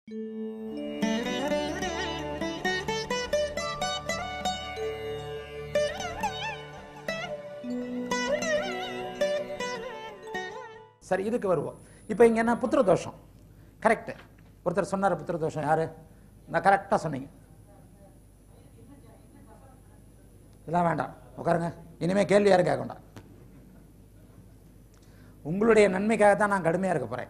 சரி இதுக்கு வருவோம் இப்போ இங்க என்ன புத்திர தோஷம் கரெக்ட் ஒருத்தர் சொன்னார் புத்திர தோஷம் யாரு நான் கரெக்டாக சொன்னீங்க இதெல்லாம் வேண்டாம் உட்காருங்க இனிமே கேள்வி யாரும் கேட்க வேண்டாம் உங்களுடைய நன்மைக்காக தான் நான் கடுமையாக இருக்க போறேன்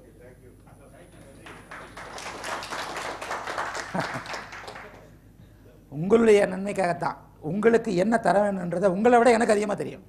உங்களுடைய நன்மைக்காகத்தான் உங்களுக்கு என்ன தர வேணுன்றதை உங்களை விட எனக்கு அதிகமாக தெரியும்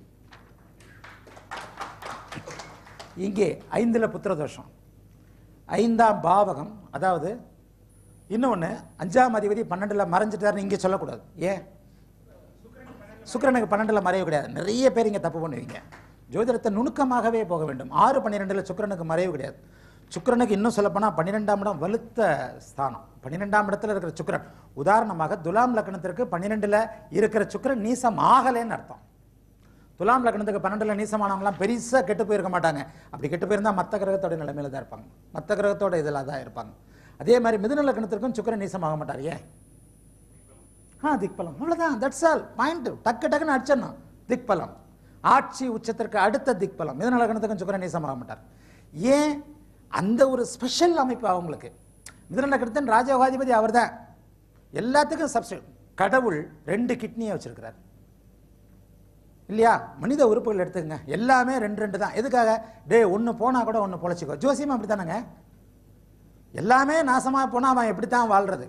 இங்கே ஐந்துல புத்திர தோஷம் ஐந்தாம் பாவகம் அதாவது இன்னொன்று அஞ்சாம் அதிபதி பன்னெண்டுல மறைஞ்சிட்டாருன்னு இங்கே சொல்லக்கூடாது ஏன் சுக்கிரனுக்கு பன்னெண்டுல மறைவு கிடையாது நிறைய பேர் இங்கே தப்பு பண்ணுவீங்க ஜோதிடத்தை நுணுக்கமாகவே போக வேண்டும் ஆறு பன்னிரெண்டுல சுக்கிரனுக்கு மறைவு கிடையாது சுக்கிரனுக்கு இன்னும் சொல்லப்போனால் பன்னிரெண்டாம் இடம் வலுத்த ஸ்தானம் பன்னிரெண்டாம் இடத்துல இருக்கிற சுக்கிரன் உதாரணமாக துலாம் லக்னத்திற்கு பன்னிரெண்டுல இருக்கிற சுக்கிரன் நீசம் ஆகலைன்னு அர்த்தம் துலாம் லக்னத்துக்கு பன்னெண்டுல நீசமானவங்களாம் பெருசா கெட்டு போயிருக்க மாட்டாங்க அப்படி கெட்டு போயிருந்தா மற்ற கிரகத்தோட நிலைமையில தான் இருப்பாங்க மற்ற கிரகத்தோட இதில் தான் இருப்பாங்க அதே மாதிரி மிதுன லக்னத்திற்கும் சுக்கிரன் நீசமாக மாட்டார் ஏன் ஆ திக்பலம் அவ்வளோதான் தட்ஸ் ஆல் பாயிண்ட் டக்கு டக்குன்னு அடிச்சிடணும் திக்பலம் ஆட்சி உச்சத்திற்கு அடுத்த திக்பலம் மிதுன லக்னத்துக்கும் சுக்கிரன் நீசமாக மாட்டார் ஏன் அந்த ஒரு ஸ்பெஷல் அமைப்பு அவங்களுக்கு மிதுன லக்னத்தின் ராஜயோகாதிபதி அவர்தான் எல்லாத்துக்கும் சப்ஸ்டியூட் கடவுள் ரெண்டு கிட்னியை வச்சிருக்கிறார் இல்லையா மனித உறுப்புகள் எடுத்துக்கங்க எல்லாமே ரெண்டு ரெண்டு தான் எதுக்காக டே ஒன்று போனால் கூட ஒன்று பொழைச்சிக்கோ ஜோசியம் அப்படி தானேங்க எல்லாமே நாசமாக போனால் அவன் எப்படி தான் வாழ்றது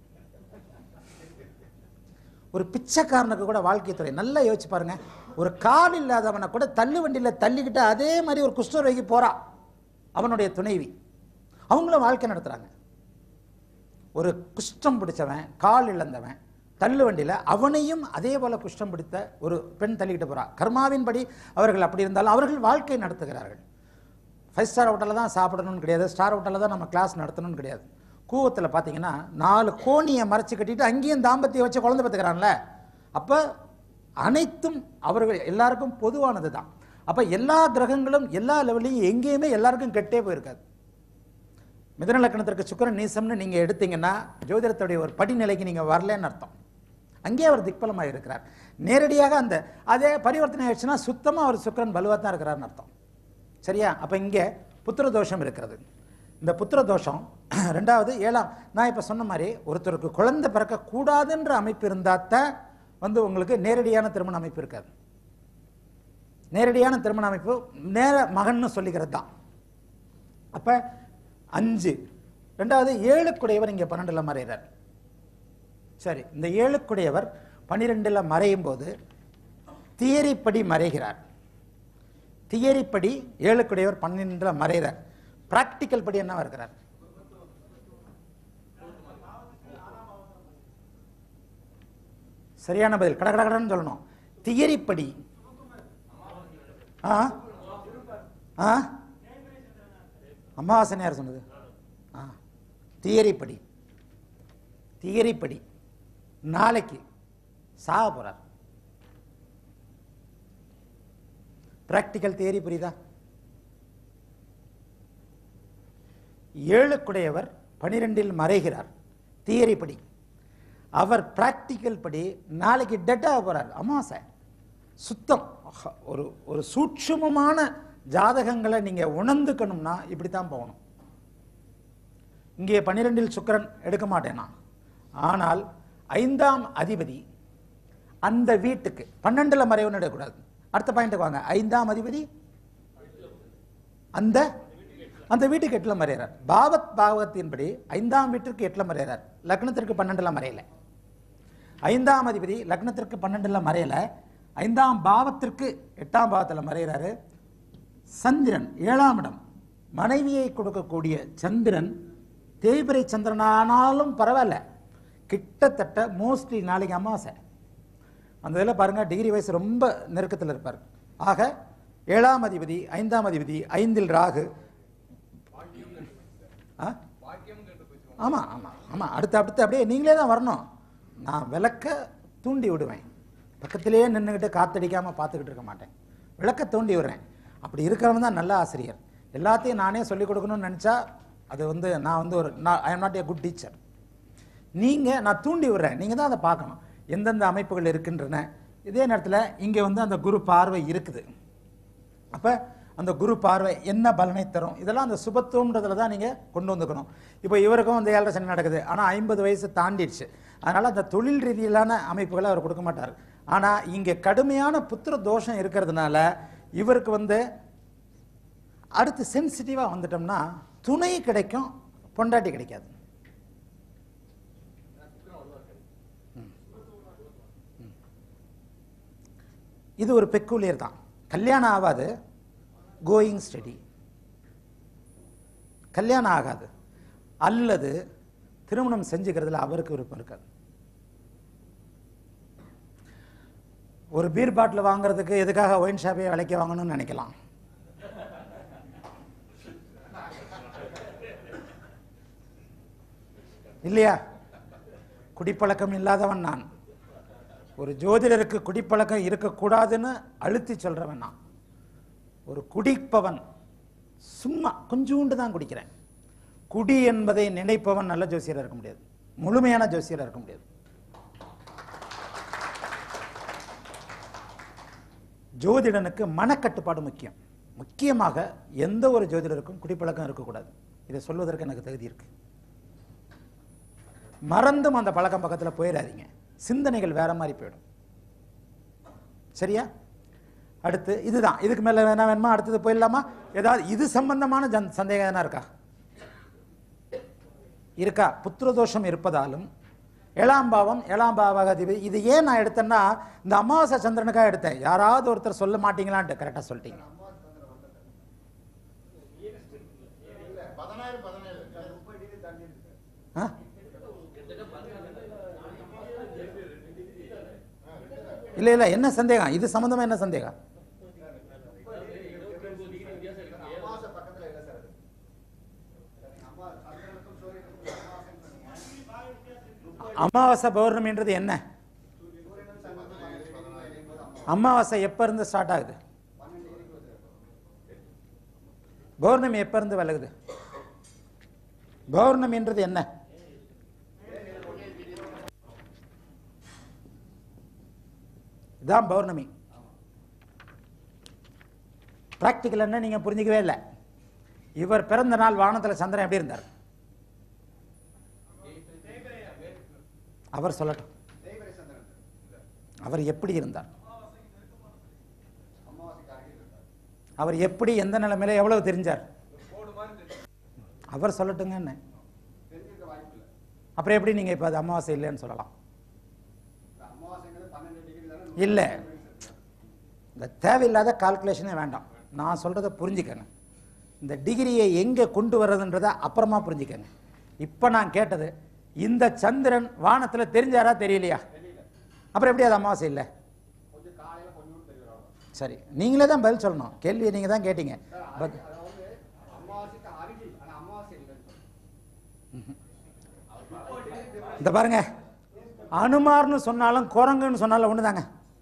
ஒரு பிச்சைக்காரனுக்கு கூட வாழ்க்கை துறை நல்லா யோசிச்சு பாருங்க ஒரு கால் இல்லாதவனை கூட தள்ளு வண்டியில் தள்ளிக்கிட்டு அதே மாதிரி ஒரு குஷ்டரோகி போறா அவனுடைய துணைவி அவங்களும் வாழ்க்கை நடத்துறாங்க ஒரு குஷ்டம் பிடிச்சவன் கால் இழந்தவன் தள்ளு வண்டியில் அவனையும் அதே போல குஷ்டம் பிடித்த ஒரு பெண் தள்ளிக்கிட்டு போறா கர்மாவின்படி அவர்கள் அப்படி இருந்தாலும் அவர்கள் வாழ்க்கை நடத்துகிறார்கள் ஃபைவ் ஸ்டார் ஹோட்டலில் தான் சாப்பிடணும்னு கிடையாது ஸ்டார் ஹோட்டலில் தான் நம்ம கிளாஸ் நடத்தணும்னு கிடையாது கூவத்தில் பார்த்தீங்கன்னா நாலு கோணியை மறைச்சு கட்டிட்டு அங்கேயும் தாம்பத்தியம் வச்சு குழந்தை பார்த்துக்கிறான்ல அப்போ அனைத்தும் அவர்கள் எல்லாருக்கும் பொதுவானது தான் அப்போ எல்லா கிரகங்களும் எல்லா லெவல்லையும் எங்கேயுமே எல்லாருக்கும் கெட்டே போயிருக்காது மிதன லக்னத்திற்கு சுக்கிரன் நீசம்னு நீங்கள் எடுத்தீங்கன்னா ஜோதிடத்துடைய ஒரு படிநிலைக்கு நீங்கள் வரலன்னு அர்த்தம் அங்கேயே அவர் திக்பலமாக இருக்கிறார் நேரடியாக அந்த அதே பரிவர்த்தனை ஆயிடுச்சுன்னா சுத்தமாக அவர் சுக்கிரன் வலுவாக தான் இருக்கிறார்னு அர்த்தம் சரியா அப்போ இங்கே புத்திர தோஷம் இருக்கிறது இந்த புத்திர தோஷம் ரெண்டாவது ஏழாம் நான் இப்போ சொன்ன மாதிரி ஒருத்தருக்கு குழந்தை பிறக்கக்கூடாதுன்ற அமைப்பு இருந்தால் தான் வந்து உங்களுக்கு நேரடியான திருமண அமைப்பு இருக்காது நேரடியான திருமண அமைப்பு நேர மகன்னு சொல்லிக்கிறது தான் அப்போ அஞ்சு ரெண்டாவது ஏழுக்குடையவர் இங்கே பன்னெண்டில் மறைகிறார் சரி இந்த ஏழுக்குடையவர் பன்னிரெண்டில் மறையும் போது தியரிப்படி மறைகிறார் தியரிப்படி ஏழுக்குடையவர் பன்னிரெண்டில் மறைகிறார் பிராக்டிக்கல் படி என்னவா இருக்கிறார் சரியான பதில் கட கட கடன்னு சொல்லணும் தியரிப்படி ஆ ஆ அமாவாசனை யார் சொன்னது ஆ தியரிப்படி தியரிப்படி நாளைக்கு சாக போறார் பிராக்டிக்கல் தியரி புரியுதா ஏழுக்குடையவர் பனிரெண்டில் மறைகிறார் தியரி படி அவர் பிராக்டிக்கல் படி நாளைக்கு டெட்டாக போறார் அமாவாசை சுத்தம் ஆஹா, ஒரு ஒரு சூட்சுமமான ஜாதகங்களை நீங்க உணர்ந்துக்கணும்னா இப்படி தான் போகணும் இங்கே பன்னிரெண்டில் சுக்கிரன் எடுக்க மாட்டேன் நான் ஆனால் ஐந்தாம் அதிபதி அந்த வீட்டுக்கு பன்னெண்டுல மறைவுன்னு எடுக்கக்கூடாது அடுத்த பாயிண்ட்டுக்கு வாங்க ஐந்தாம் அதிபதி அந்த அந்த வீட்டுக்கு எட்டுல மறையிறார் பாவத் பாவகத்தின்படி ஐந்தாம் வீட்டிற்கு எட்டுல மறையிறார் லக்னத்திற்கு பன்னெண்டுல மறையல ஐந்தாம் அதிபதி லக்னத்திற்கு பன்னெண்டுல மறையல ஐந்தாம் பாவத்திற்கு எட்டாம் பாவத்தில் மறைகிறாரு சந்திரன் ஏழாம் இடம் மனைவியை கொடுக்கக்கூடிய சந்திரன் தேய்பிரை சந்திரனானாலும் பரவாயில்ல கிட்டத்தட்ட மோஸ்ட்லி நாளைக்கு அமாவாசை அந்த இதில் பாருங்க டிகிரி வயசு ரொம்ப நெருக்கத்தில் இருப்பார் ஆக ஏழாம் அதிபதி ஐந்தாம் அதிபதி ஐந்தில் ராகு ஆ ஆமாம் ஆமாம் ஆமாம் அடுத்து அடுத்து அப்படியே நீங்களே தான் வரணும் நான் விளக்க தூண்டி விடுவேன் பக்கத்திலேயே நின்றுக்கிட்டு காத்தடிக்காமல் பார்த்துக்கிட்டு இருக்க மாட்டேன் விளக்க தூண்டி விடுறேன் அப்படி இருக்கிறவன் தான் நல்ல ஆசிரியர் எல்லாத்தையும் நானே சொல்லிக் கொடுக்கணும்னு நினச்சா அது வந்து நான் வந்து ஒரு நான் I am not a good teacher நீங்கள் நான் தூண்டி விடுறேன் நீங்கள் தான் அதை பார்க்கணும் எந்தெந்த அமைப்புகள் இருக்கின்றன இதே நேரத்தில் இங்கே வந்து அந்த குரு பார்வை இருக்குது அப்போ அந்த குரு பார்வை என்ன பலனை தரும் இதெல்லாம் அந்த சுபத்துவம்ன்றதுல தான் நீங்கள் கொண்டு வந்துக்கணும் இப்போ இவருக்கும் வந்து ஏழரை சனி நடக்குது ஆனால் ஐம்பது வயசு தாண்டிடுச்சு அதனால் அந்த தொழில் ரீதியிலான அமைப்புகளை அவர் கொடுக்க மாட்டார் ஆனால் இங்கே கடுமையான புத்திர தோஷம் இருக்கிறதுனால இவருக்கு வந்து அடுத்து சென்சிட்டிவாக வந்துட்டோம்னா துணை கிடைக்கும் பொண்டாட்டி கிடைக்காது இது ஒரு பெக்குலியர் தான் கல்யாணம் ஆகாது கோயிங் ஸ்டடி கல்யாணம் ஆகாது அல்லது திருமணம் செஞ்சுக்கிறதுல அவருக்கு விருப்பம் இருக்காது ஒரு பீர் பாட்டில் வாங்குறதுக்கு எதுக்காக ஒயின் ஷாப்பே விலைக்கு வாங்கணும்னு நினைக்கலாம் இல்லையா குடிப்பழக்கம் இல்லாதவன் நான் ஒரு ஜோதிடருக்கு குடிப்பழக்கம் இருக்கக்கூடாதுன்னு அழுத்தி சொல்றவன் நான் ஒரு குடிப்பவன் சும்மா கொஞ்சூண்டு தான் குடிக்கிறேன் குடி என்பதை நினைப்பவன் நல்ல ஜோசியராக இருக்க முடியாது முழுமையான ஜோசியராக இருக்க முடியாது ஜோதிடனுக்கு மனக்கட்டுப்பாடு முக்கியம் முக்கியமாக எந்த ஒரு ஜோதிடருக்கும் குடிப்பழக்கம் இருக்கக்கூடாது இதை சொல்வதற்கு எனக்கு தகுதி இருக்கு மறந்தும் அந்த பழக்கம் பக்கத்தில் போயிடாதீங்க சிந்தனைகள் வேற மாதிரி போயிடும் சரியா அடுத்து இதுதான் இதுக்கு மேல வேணா வேணுமா அடுத்தது போயிடலாமா ஏதாவது இது சம்பந்தமான ஜன் சந்தேகம் எதனா இருக்கா இருக்கா புத்திரதோஷம் இருப்பதாலும் ஏழாம் பாவம் ஏழாம் பாவகாதிபதி இது ஏன் நான் எடுத்தேன்னா இந்த அமாவாசை சந்திரனுக்காக எடுத்தேன் யாராவது ஒருத்தர் சொல்ல மாட்டீங்களான்ட்டு கரெக்டாக சொல்லிட்டீங்க ஆ? இல்ல இல்ல என்ன சந்தேகம் இது சம்பந்தமா என்ன சந்தேகம் அமாவாசை பௌர்ணமின்றது என்ன அமாவாசை எப்ப இருந்து ஸ்டார்ட் ஆகுது பௌர்ணமி எப்ப இருந்து விலகுது பௌர்ணமின்றது என்ன இதான் பௌர்ணமி பிராக்டிக்கல் என்ன நீங்க புரிஞ்சுக்கவே இல்லை இவர் பிறந்த நாள் வானத்துல சந்திரன் எப்படி இருந்தார் அவர் சொல்லட்டும் அவர் எப்படி இருந்தார் அவர் எப்படி எந்த நிலைமையில எவ்வளவு தெரிஞ்சார் அவர் சொல்லட்டுங்க என்ன அப்புறம் எப்படி நீங்க இப்ப அது அமாவாசை இல்லைன்னு சொல்லலாம் இல்ல இந்த தேவையில்லாத கால்குலேஷனே வேண்டாம் நான் சொல்றத புரிஞ்சுக்கங்க இந்த டிகிரியை எங்க கொண்டு வர்றதுன்றத அப்புறமா புரிஞ்சுக்கங்க இப்ப நான் கேட்டது இந்த சந்திரன் வானத்துல தெரிஞ்சாரா தெரியலையா அப்புறம் எப்படி அது அமாவாசை இல்லை சரி நீங்களே தான் பதில் சொல்லணும் கேள்வியை நீங்க தான் கேட்டீங்க பட் இந்த பாருங்க அனுமார்னு சொன்னாலும் குரங்குன்னு சொன்னாலும் ஒண்ணுதாங்க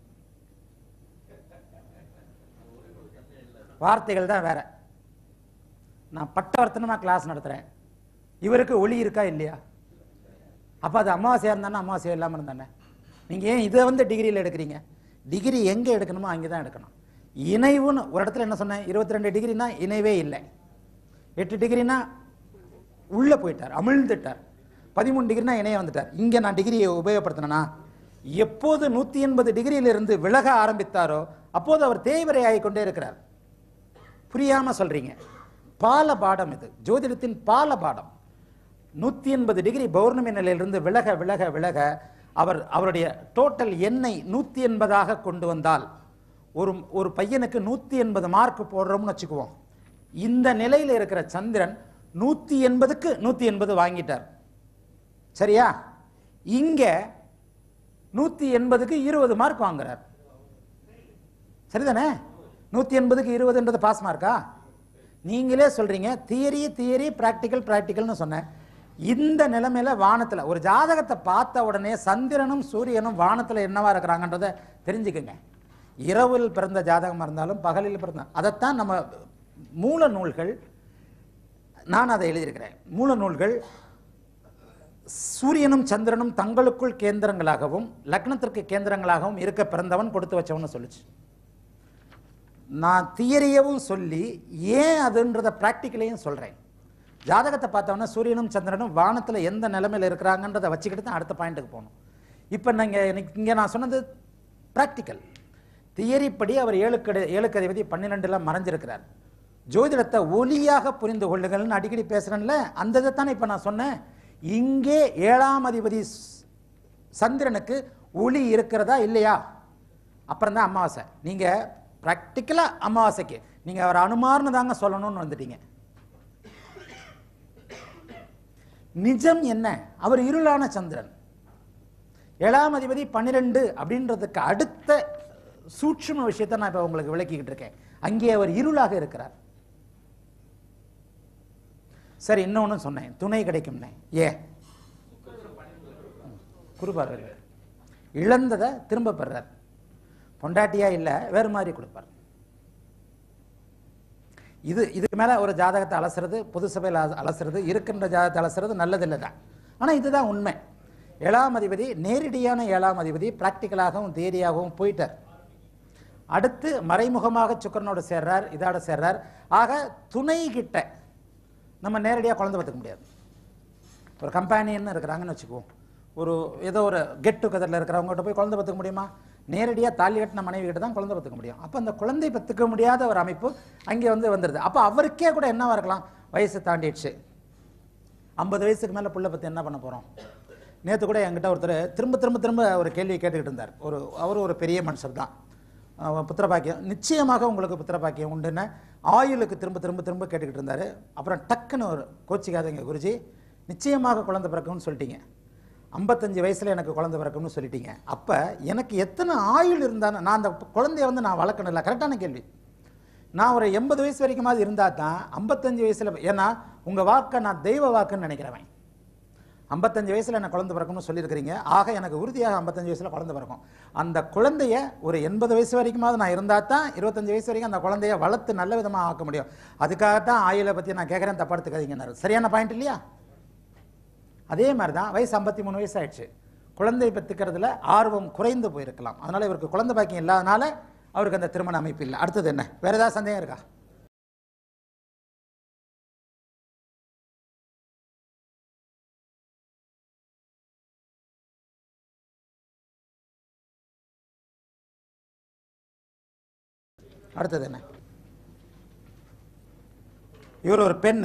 வார்த்தைகள் தான் வேற நான் பட்டவர்த்தனமா கிளாஸ் நடத்துறேன் இவருக்கு ஒளி இருக்கா இல்லையா அப்ப அது அமாவாசையா இருந்தானே அமாவாசையா இல்லாம இருந்தானே நீங்க ஏன் இதை வந்து டிகிரியில் எடுக்கிறீங்க டிகிரி எங்க எடுக்கணுமோ அங்கே தான் எடுக்கணும் இணைவுன்னு ஒரு இடத்துல என்ன சொன்னேன் இருபத்தி ரெண்டு டிகிரினா இணைவே இல்லை எட்டு டிகிரினா உள்ள போயிட்டார் அமிழ்ந்துட்டார் பதிமூணு டிகிரினா இணைய வந்துட்டார் இங்க நான் டிகிரியை உபயோகப்படுத்தினா எப்போது நூத்தி எண்பது டிகிரியிலிருந்து விலக ஆரம்பித்தாரோ அப்போது அவர் தேய்வரை ஆகிக் கொண்டே இருக்கிறார் புரியாம சொல்றீங்க பால பாடம் இது ஜோதிடத்தின் பால பாடம் நூத்தி எண்பது டிகிரி பௌர்ணமி நிலையிலிருந்து விலக விலக விலக அவர் அவருடைய டோட்டல் எண்ணை நூத்தி எண்பதாக கொண்டு வந்தால் ஒரு ஒரு பையனுக்கு நூத்தி எண்பது மார்க் போடுறோம்னு வச்சுக்குவோம் இந்த நிலையில இருக்கிற சந்திரன் நூத்தி எண்பதுக்கு நூத்தி எண்பது வாங்கிட்டார் சரியா இங்க நூத்தி எண்பதுக்கு இருபது மார்க் வாங்குறார் சரிதானே நூத்தி எண்பதுக்கு இருபதுன்றது பாஸ் மார்க்கா நீங்களே சொல்றீங்க தியரி தியரி பிராக்டிக்கல் பிராக்டிக்கல்னு சொன்னேன் இந்த நிலைமையில வானத்துல ஒரு ஜாதகத்தை பார்த்த உடனே சந்திரனும் சூரியனும் வானத்துல என்னவா இருக்கிறாங்கன்றத தெரிஞ்சுக்குங்க இரவில் பிறந்த ஜாதகமா இருந்தாலும் பகலில் பிறந்த அதைத்தான் நம்ம மூல நூல்கள் நான் அதை எழுதியிருக்கிறேன் மூல நூல்கள் சூரியனும் சந்திரனும் தங்களுக்குள் கேந்திரங்களாகவும் லக்னத்திற்கு கேந்திரங்களாகவும் இருக்க பிறந்தவன் கொடுத்து வச்சவன்னு சொல்லுச்சு நான் தியரியவும் சொல்லி ஏன் அதுன்றத ப்ராக்டிக்கலையும் சொல்கிறேன் ஜாதகத்தை பார்த்தோன்னா சூரியனும் சந்திரனும் வானத்தில் எந்த நிலைமையில் இருக்கிறாங்கன்றதை வச்சுக்கிட்டு தான் அடுத்த பாயிண்ட்டுக்கு போகணும் இப்போ நீங்கள் எனக்கு இங்கே நான் சொன்னது ப்ராக்டிக்கல் தியரி படி அவர் ஏழுக்கடு ஏழுக்கு அதிபதி பன்னிரெண்டில் மறைஞ்சிருக்கிறார் ஜோதிடத்தை ஒலியாக புரிந்து கொள்ளுங்கள்னு அடிக்கடி பேசுகிறேன்ல அந்த இதை தானே இப்போ நான் சொன்னேன் இங்கே ஏழாம் அதிபதி ஸ்- சந்திரனுக்கு ஒளி இருக்கிறதா இல்லையா அப்புறம் தான் அமாவாசை நீங்கள் ப்ராக்டிக்கலாக அமாவாசைக்கு நீங்கள் அவர் அனுமார்னு தாங்க சொல்லணும்னு வந்துட்டீங்க நிஜம் என்ன அவர் இருளான சந்திரன் ஏழாம் அதிபதி பன்னிரெண்டு அப்படின்றதுக்கு அடுத்த சூட்சும விஷயத்தை நான் இப்போ உங்களுக்கு விளக்கிக்கிட்டு இருக்கேன் அங்கே அவர் இருளாக இருக்கிறார் சரி இன்னொன்னு சொன்னேன் துணை கிடைக்கும்னே ஏ குருபார் இழந்ததை திரும்ப பெறார் பொண்டாட்டியா இல்லை வேறு மாதிரி கொடுப்பார் இது இதுக்கு மேலே ஒரு ஜாதகத்தை அலசுறது பொது சபையில் அல- அலசுறது இருக்கின்ற ஜாதகத்தை அலசுறது நல்லதில்லை தான் ஆனால் இதுதான் உண்மை ஏழாம் அதிபதி நேரடியான ஏழாம் அதிபதி ப்ராக்டிக்கலாகவும் தேரியாகவும் போயிட்டார் அடுத்து மறைமுகமாக சுக்கரனோட சேர்றார் இதோட சேர்றார் ஆக துணை கிட்ட நம்ம நேரடியாக குழந்தை பார்த்துக்க முடியாது ஒரு கம்பெனின்னு இருக்கிறாங்கன்னு வச்சுக்குவோம் ஒரு ஏதோ ஒரு கெட் டுகெதரில் இருக்கிறவங்ககிட்ட போய் குழந்தை பார்த்துக்க முடியுமா நேரடியாக தாலி கட்டின மனைவி கிட்ட தான் குழந்தை பார்த்துக்க முடியும் அப்போ அந்த குழந்தை பத்துக்க முடியாத ஒரு அமைப்பு அங்கே வந்து வந்துடுது அப்போ அவருக்கே கூட என்னவா இருக்கலாம் வயசு தாண்டிடுச்சு ஐம்பது வயசுக்கு மேலே புள்ள பற்றி என்ன பண்ண போகிறோம் நேற்று கூட என்கிட்ட ஒருத்தர் திரும்ப திரும்ப திரும்ப ஒரு கேள்வி கேட்டுக்கிட்டு இருந்தார் ஒரு அவர் ஒரு பெரிய மனுஷர் தான் அஹ் புத்திரபாக்கியம் நிச்சயமாக உங்களுக்கு புத்திரபாக்கியம் உண்டுன்னு ஆயுளுக்கு திரும்ப திரும்ப திரும்ப கேட்டுக்கிட்டு இருந்தார் அப்புறம் டக்குன்னு ஒரு கோச்சிக்காதீங்க குருஜி நிச்சயமாக குழந்தை பிறக்கும்னு சொல்லிட்டீங்க ஐம்பத்தஞ்சு வயசில் எனக்கு குழந்தை பிறக்கும்னு சொல்லிட்டீங்க அப்போ எனக்கு எத்தனை ஆயுள் இருந்தானே நான் அந்த குழந்தைய வந்து நான் வளர்க்கணும் இல்லை கரெக்டான கேள்வி நான் ஒரு எண்பது வயசு வரைக்குமாவது இருந்தால் தான் ஐம்பத்தஞ்சு வயசில் ஏன்னா உங்கள் வாக்கை நான் தெய்வ வாக்குன்னு நினைக்கிறவன் ஐம்பத்தஞ்சு வயசில் எனக்கு குழந்தை பிறக்கும்னு சொல்லியிருக்கிறீங்க ஆக எனக்கு உறுதியாக ஐம்பத்தஞ்சு வயசில் குழந்தை பிறக்கும் அந்த குழந்தைய ஒரு எண்பது வயசு வரைக்குமாவது நான் இருந்தால் தான் இருபத்தஞ்சு வயசு வரைக்கும் அந்த குழந்தைய வளர்த்து நல்ல விதமாக ஆக்க முடியும் அதுக்காகத்தான் ஆயுளை பற்றி நான் கேட்குறேன் தப்பா எடுத்துக்காதீங்கன்னாரு சரியான பாயிண்ட் இல்லையா அதே மாதிரி தான் வயசு ஐம்பத்தி மூணு வயசு ஆயிடுச்சு குழந்தை பெற்றுக்கிறதுல ஆர்வம் குறைந்து போயிருக்கலாம் அதனால இவருக்கு குழந்தை பாக்கியம் இல்லாதனால அவருக்கு அந்த திருமண அமைப்பு இல்லை அடுத்தது என்ன வேற ஏதாவது சந்தேகம் இருக்கா அடுத்தது என்ன இவர் ஒரு பெண்ணு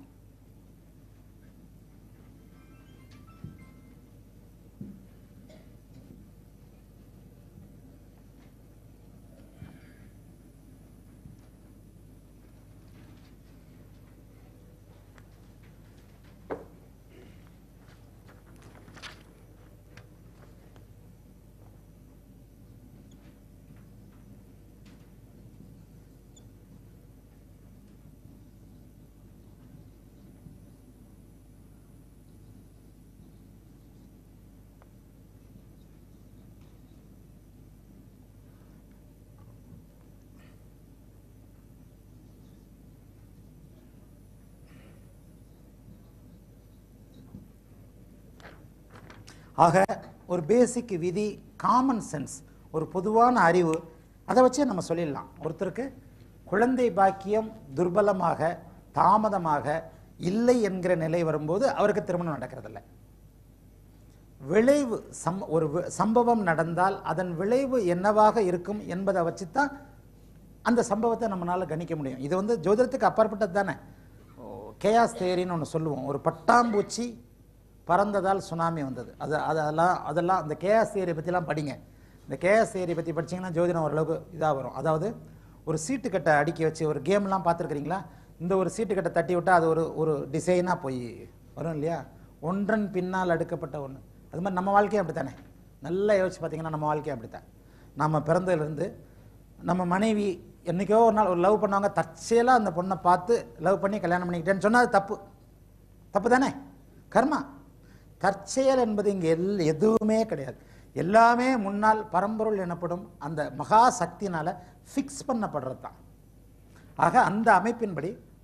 ஆக ஒரு பேசிக் விதி காமன் சென்ஸ் ஒரு பொதுவான அறிவு அதை வச்சே நம்ம சொல்லிடலாம் ஒருத்தருக்கு குழந்தை பாக்கியம் துர்பலமாக தாமதமாக இல்லை என்கிற நிலை வரும்போது அவருக்கு திருமணம் நடக்கிறதில்ல விளைவு சம் ஒரு வி- சம்பவம் நடந்தால் அதன் விளைவு என்னவாக இருக்கும் என்பதை வச்சு தான் அந்த சம்பவத்தை நம்மளால கணிக்க முடியும் இது வந்து ஜோதிடத்துக்கு அப்பாற்பட்டது தானே கேயாஸ் தேரின்னு ஒன்று சொல்லுவோம் ஒரு பட்டாம்பூச்சி பறந்ததால் சுனாமி வந்தது அது அது அதெல்லாம் அதெல்லாம் அந்த கேஎஸ் தியரி பற்றிலாம் படிங்க இந்த கேஎஸ் தியரி பற்றி படிச்சீங்கன்னா ஜோதிடம் ஓரளவுக்கு இதாக வரும் அதாவது ஒரு சீட்டுக்கட்டை அடுக்கி வச்சு ஒரு கேம்லாம் பார்த்துருக்குறீங்களா இந்த ஒரு சீட்டுக்கட்டை தட்டி விட்டால் அது ஒரு ஒரு டிசைனாக போய் வரும் இல்லையா ஒன்றன் பின்னால் அடுக்கப்பட்ட ஒன்று அது மாதிரி நம்ம வாழ்க்கையும் அப்படித்தானே நல்லா யோசிச்சு பார்த்தீங்கன்னா நம்ம வாழ்க்கையும் அப்படித்தான் நம்ம பிறந்ததுலேருந்து நம்ம மனைவி என்னைக்கோ ஒரு நாள் ஒரு லவ் பண்ணவங்க தற்செயலாக அந்த பொண்ணை பார்த்து லவ் பண்ணி கல்யாணம் பண்ணிக்கிட்டேன்னு சொன்னால் அது தப்பு தப்பு தானே கர்மா தற்செயல் என்பது இங்கே எல் எதுவுமே கிடையாது எல்லாமே முன்னால் பரம்பொருள் எனப்படும் அந்த மகா சக்தினால ஃபிக்ஸ் பண்ணப்படுறது தான் ஆக அந்த அமைப்பின்படி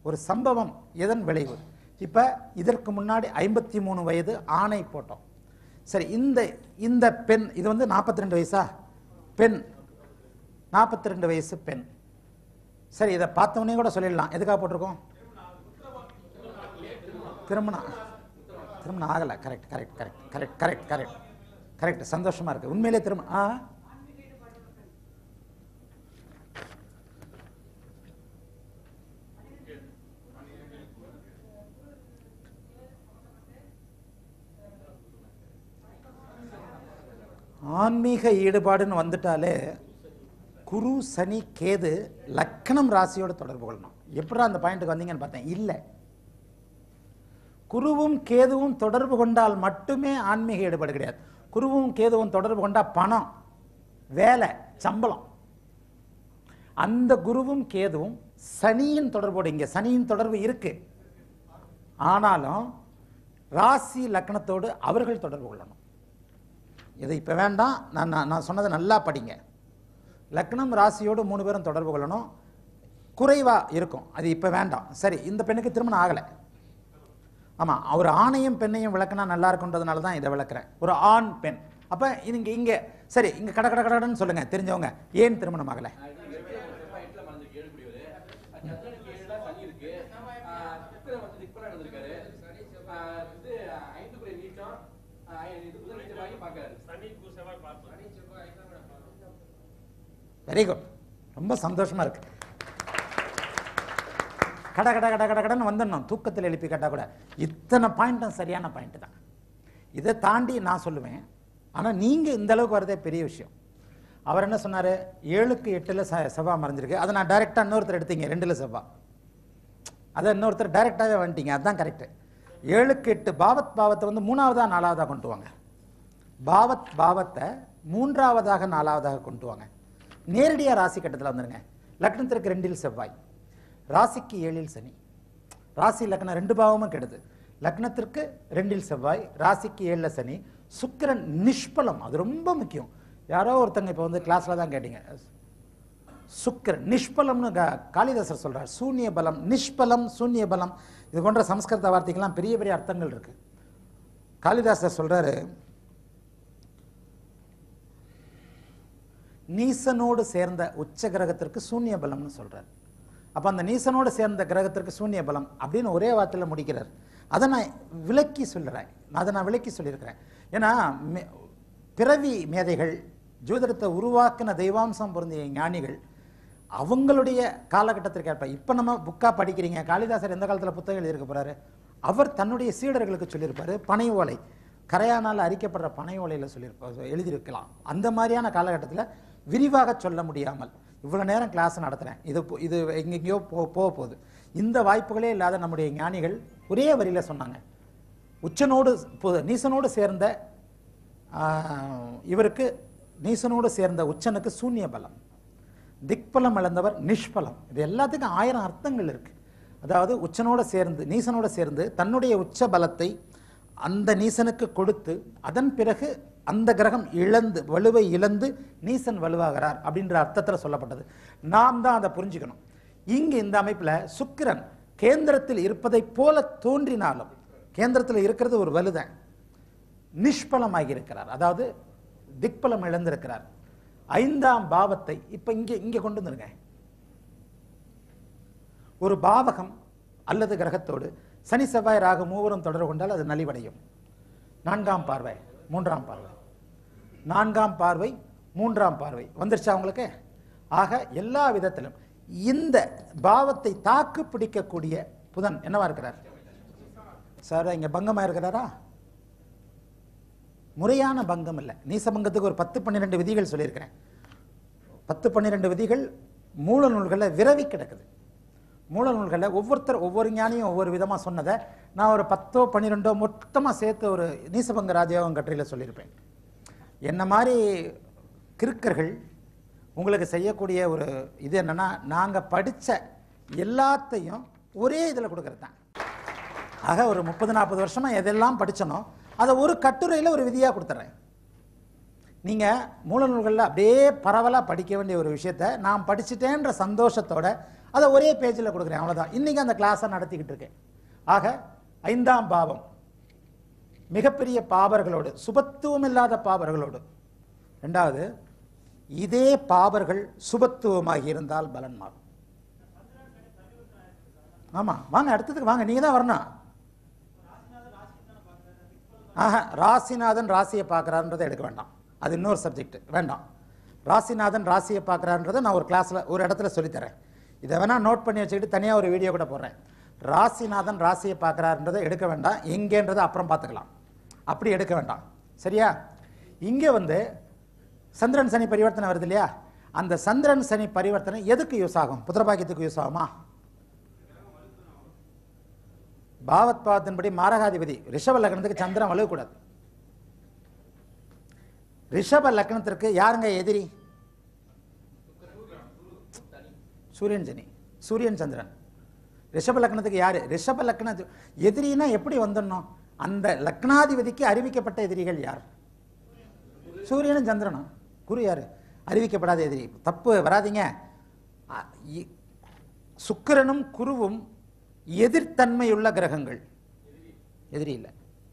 ஒரு சம்பவம் எதன் விளைவு இப்போ இதற்கு முன்னாடி ஐம்பத்தி மூணு வயது ஆணை போட்டோம் சரி இந்த இந்த பெண் இது வந்து நாற்பத்தி ரெண்டு வயசா பெண் நாற்பத்தி ரெண்டு வயசு பெண் சரி இதை பார்த்தவொடனே கூட சொல்லிடலாம் எதுக்காக போட்டிருக்கோம் திருமணம் திருமணம் ஆகலை correct correct correct correct correct correct correct சந்தோஷமா இருக்கு உண்மையிலே திருமணம் ஆ ஆன்மீக ஈடுபாடுன்னு வந்துட்டாலே குரு சனி கேது லக்கணம் ராசியோட தொடர்பு கொள்ளணும் எப்படா அந்த பாயிண்ட்டுக்கு வந்தீங்கன்னு பார்த்தேன் இல்லை குருவும் கேதுவும் தொடர்பு கொண்டால் மட்டுமே ஆன்மீக ஈடுபாடு கிடையாது குருவும் கேதுவும் தொடர்பு கொண்டா பணம் வேலை சம்பளம் அந்த குருவும் கேதுவும் சனியின் தொடர்போடு இங்க சனியின் தொடர்பு இருக்கு ஆனாலும் ராசி லக்னத்தோடு அவர்கள் தொடர்பு கொள்ளணும் இது இப்போ வேண்டாம் நான் நான் நான் சொன்னதை நல்லா படிங்க லக்னம் ராசியோடு மூணு பேரும் தொடர்பு கொள்ளணும் குறைவாக இருக்கும் அது இப்போ வேண்டாம் சரி இந்த பெண்ணுக்கு திருமணம் ஆகலை ஆமாம் ஒரு ஆணையும் பெண்ணையும் விளக்குனா நல்லா இருக்குன்றதுனால தான் இதை விளக்குறேன் ஒரு ஆண் பெண் அப்போ இங்கே இங்கே சரி இங்கே கட கட கடன்னு சொல்லுங்கள் தெரிஞ்சவங்க ஏன் திருமணம் ஆகலை எட்டுல மறந்துருக்கு ஏழு குடியவர் சந்திரனுக்கு ஏழுல சனி இருக்கு ஆஹ் சுக்கிரன் வந்து திக்பலா நடந்திருக்காரு ஆஹ் இது ஐந்து குறை நீட்டம் ஆஹ் இது புதன் நீச்சமாகி பார்க்கறாரு வெரி குட் ரொம்ப சந்தோஷமா இருக்கு கட கட கட கட கடன்னு வந்துடணும் தூக்கத்தில் எழுப்பி கேட்டால் கூட இத்தனை பாயிண்ட்டும் சரியான பாயிண்ட் தான் இதை தாண்டி நான் சொல்லுவேன் ஆனால் நீங்கள் இந்த அளவுக்கு வரதே பெரிய விஷயம் அவர் என்ன சொன்னார் ஏழுக்கு எட்டில் ச செவ்வாய் மறைஞ்சிருக்கு அதை நான் டைரெக்டாக இன்னொருத்தர் எடுத்தீங்க ரெண்டில் செவ்வாய் அதை இன்னொருத்தர் டைரெக்டாகவே வந்துட்டீங்க அதுதான் கரெக்டு ஏழுக்கு எட்டு பாவத் பாவத்தை வந்து மூணாவதா நாலாவதாக கொண்டு வாங்க பாவத் பாவத்தை மூன்றாவதாக நாலாவதாக கொண்டு வாங்க நேரடியாக ராசி கட்டத்தில் வந்துருங்க லக்னத்திற்கு ரெண்டில் செவ்வாய் ராசிக்கு ஏழில் சனி ராசி லக்னம் ரெண்டு பாவமும் கெடுது லக்னத்திற்கு ரெண்டில் செவ்வாய் ராசிக்கு ஏழில் சனி சுக்கிரன் நிஷ்பலம் அது ரொம்ப முக்கியம் யாரோ ஒருத்தங்க இப்போ வந்து கிளாஸில் தான் கேட்டீங்க சுக்கிரன் நிஷ்பலம்னு கா- காளிதாசர் சொல்றார் சூன்ய பலம் நிஷ்பலம் சூன்ய பலம் இது போன்ற சம்ஸ்கிருத வார்த்தைக்கெல்லாம் பெரிய பெரிய அர்த்தங்கள் இருக்கு காளிதாசர் சொல்றாரு நீசனோடு சேர்ந்த உச்ச கிரகத்திற்கு சூன்ய பலம்னு சொல்றார் அப்ப அந்த நீசனோடு சேர்ந்த கிரகத்திற்கு சூன்ய பலம் அப்படின்னு ஒரே வார்த்தையில் முடிக்கிறார் அதை நான் விளக்கி சொல்லுறேன் அதை நான் விளக்கி சொல்லியிருக்கிறேன் ஏன்னா மே- பிறவி மேதைகள் ஜோதிடத்தை உருவாக்கின தெய்வாம்சம் பொருந்திய ஞானிகள் அவங்களுடைய காலகட்டத்திற்கு ஏற்ப இப்போ நம்ம புக்கா படிக்கிறீங்க காளிதாசர் எந்த காலத்தில் புத்தகம் எழுதியிருக்க போறாரு அவர் தன்னுடைய சீடர்களுக்கு சொல்லியிருப்பாரு பனை ஓலை கரையானால் அரிக்கப்படுற பனை ஓலையில் சொல்லியிருப்பார் எழுதியிருக்கலாம் அந்த மாதிரியான காலகட்டத்தில் விரிவாக சொல்ல முடியாமல் இவ்வளோ நேரம் கிளாஸ் நடத்துகிறேன் இது போ- இது எங்கெங்கேயோ போ போக போகுது இந்த வாய்ப்புகளே இல்லாத நம்முடைய ஞானிகள் ஒரே வரியில் சொன்னாங்க உச்சனோடு பு- நீசனோடு சேர்ந்த ஆஹ், இவருக்கு நீசனோடு சேர்ந்த உச்சனுக்கு சூன்ய பலம் திக்பலம் இழந்தவர் நிஷ்பலம் இது எல்லாத்துக்கும் ஆயிரம் அர்த்தங்கள் இருக்கு அதாவது உச்சனோட சேர்ந்து நீசனோட சேர்ந்து தன்னுடைய உச்ச பலத்தை அந்த நீசனுக்கு கொடுத்து அதன் பிறகு அந்த கிரகம் இழந்து வலுவை இழந்து நீசன் வலுவாகிறார் அப்படின்ற அர்த்தத்தில் சொல்லப்பட்டது நாம் தான் அதை புரிஞ்சுக்கணும் இங்கு இந்த அமைப்பில் சுக்கிரன் கேந்திரத்தில் இருப்பதைப் போல தோன்றினாலும் கேந்திரத்தில் இருக்கிறது ஒரு வலுதான் நிஷ்பலமாகி இருக்கிறார் அதாவது திக்பலம் இழந்திருக்கிறார் ஐந்தாம் பாவத்தை இப்ப இங்க இங்க கொண்டு வந்துருங்க ஒரு பாவகம் அல்லது கிரகத்தோடு சனி செவ்வாய் ராகு மூவரும் தொடர்பு கொண்டால் அது நலிவடையும் நான்காம் பார்வை மூன்றாம் பார்வை நான்காம் பார்வை மூன்றாம் பார்வை வந்துருச்சா உங்களுக்கு ஆக எல்லா விதத்திலும் இந்த பாவத்தை தாக்கு பிடிக்கக்கூடிய புதன் என்னவா இருக்கிறார் சார் இங்க பங்கமா இருக்கிறாரா முறையான பங்கம் இல்லை நீசபங்கத்துக்கு ஒரு பத்து பன்னிரெண்டு விதிகள் சொல்லியிருக்கிறேன் பத்து பன்னிரெண்டு விதிகள் மூல நூல்களில் விரவி கிடக்குது மூல நூல்களில் ஒவ்வொருத்தர் ஒவ்வொரு ஞானியும் ஒவ்வொரு விதமாக சொன்னதை நான் ஒரு பத்தோ பன்னிரெண்டோ மொத்தமாக சேர்த்து ஒரு நீசபங்க ராஜயோகம் கட்டுரையில் சொல்லியிருப்பேன் என்ன மாதிரி கிறுக்கர்கள் உங்களுக்கு செய்யக்கூடிய ஒரு இது என்னன்னா நாங்கள் படித்த எல்லாத்தையும் ஒரே இதில் கொடுக்கறது தான் ஆக ஒரு முப்பது நாற்பது வருஷமா எதெல்லாம் படிச்சனோ அதை ஒரு கட்டுரையில் ஒரு விதியாக கொடுத்துட்றேன் நீங்கள் மூல நூல்களில் அப்படியே பரவலாக படிக்க வேண்டிய ஒரு விஷயத்த நான் படிச்சிட்டேன்ற சந்தோஷத்தோட அதை ஒரே பேஜில் கொடுக்குறேன் அவ்வளவுதான் இன்னைக்கு அந்த கிளாஸை நடத்திக்கிட்டு இருக்கேன் ஆக ஐந்தாம் பாவம் மிகப்பெரிய பாபர்களோடு சுபத்துவம் இல்லாத பாபர்களோடு ரெண்டாவது இதே பாபர்கள் சுபத்துவமாகி இருந்தால் பலன் மாறும் ஆமா வாங்க அடுத்ததுக்கு வாங்க நீங்க தான் வரணும் ஆஹா ராசிநாதன் ராசியை பார்க்குறாருன்றதை எடுக்க வேண்டாம் அது இன்னொரு சப்ஜெக்ட் வேண்டாம் ராசிநாதன் ராசியை பார்க்குறாருன்றதை நான் ஒரு கிளாஸில் ஒரு இடத்துல சொல்லித்தரேன் இதை வேணால் நோட் பண்ணி வச்சுக்கிட்டு தனியாக ஒரு வீடியோ கூட போடுறேன் ராசிநாதன் ராசியை பார்க்குறாருன்றதை எடுக்க வேண்டாம் எங்கேன்றதை அப்புறம் பார்த்துக்கலாம் அப்படி எடுக்க வேண்டாம் சரியா இங்கே வந்து சந்திரன் சனி பரிவர்த்தனை வருது இல்லையா அந்த சந்திரன் சனி பரிவர்த்தனை எதுக்கு யூஸ் ஆகும் புத்திரபாக்கியத்துக்கு யூஸ் ஆகுமா பாவத் பாவத்தின்படி மாரகாதிபதி ரிஷப லக்னத்துக்கு சந்திரன் வலுவக்கூடாது ரிஷப லக்னத்திற்கு யாருங்க எதிரி சூரியன் சனி சூரியன் சந்திரன் ரிஷப லக்னத்துக்கு யாரு ரிஷப லக்ன எதிரினா எப்படி வந்துடணும் அந்த லக்னாதிபதிக்கு அறிவிக்கப்பட்ட எதிரிகள் யார் சூரியனும் சந்திரனும் குரு யாரு அறிவிக்கப்படாத எதிரி தப்பு வராதீங்க அ, இ- சுக்கிரனும் குருவும் எதிர்த்தன்மையுள்ள கிரகங்கள் எதிரி இல்லை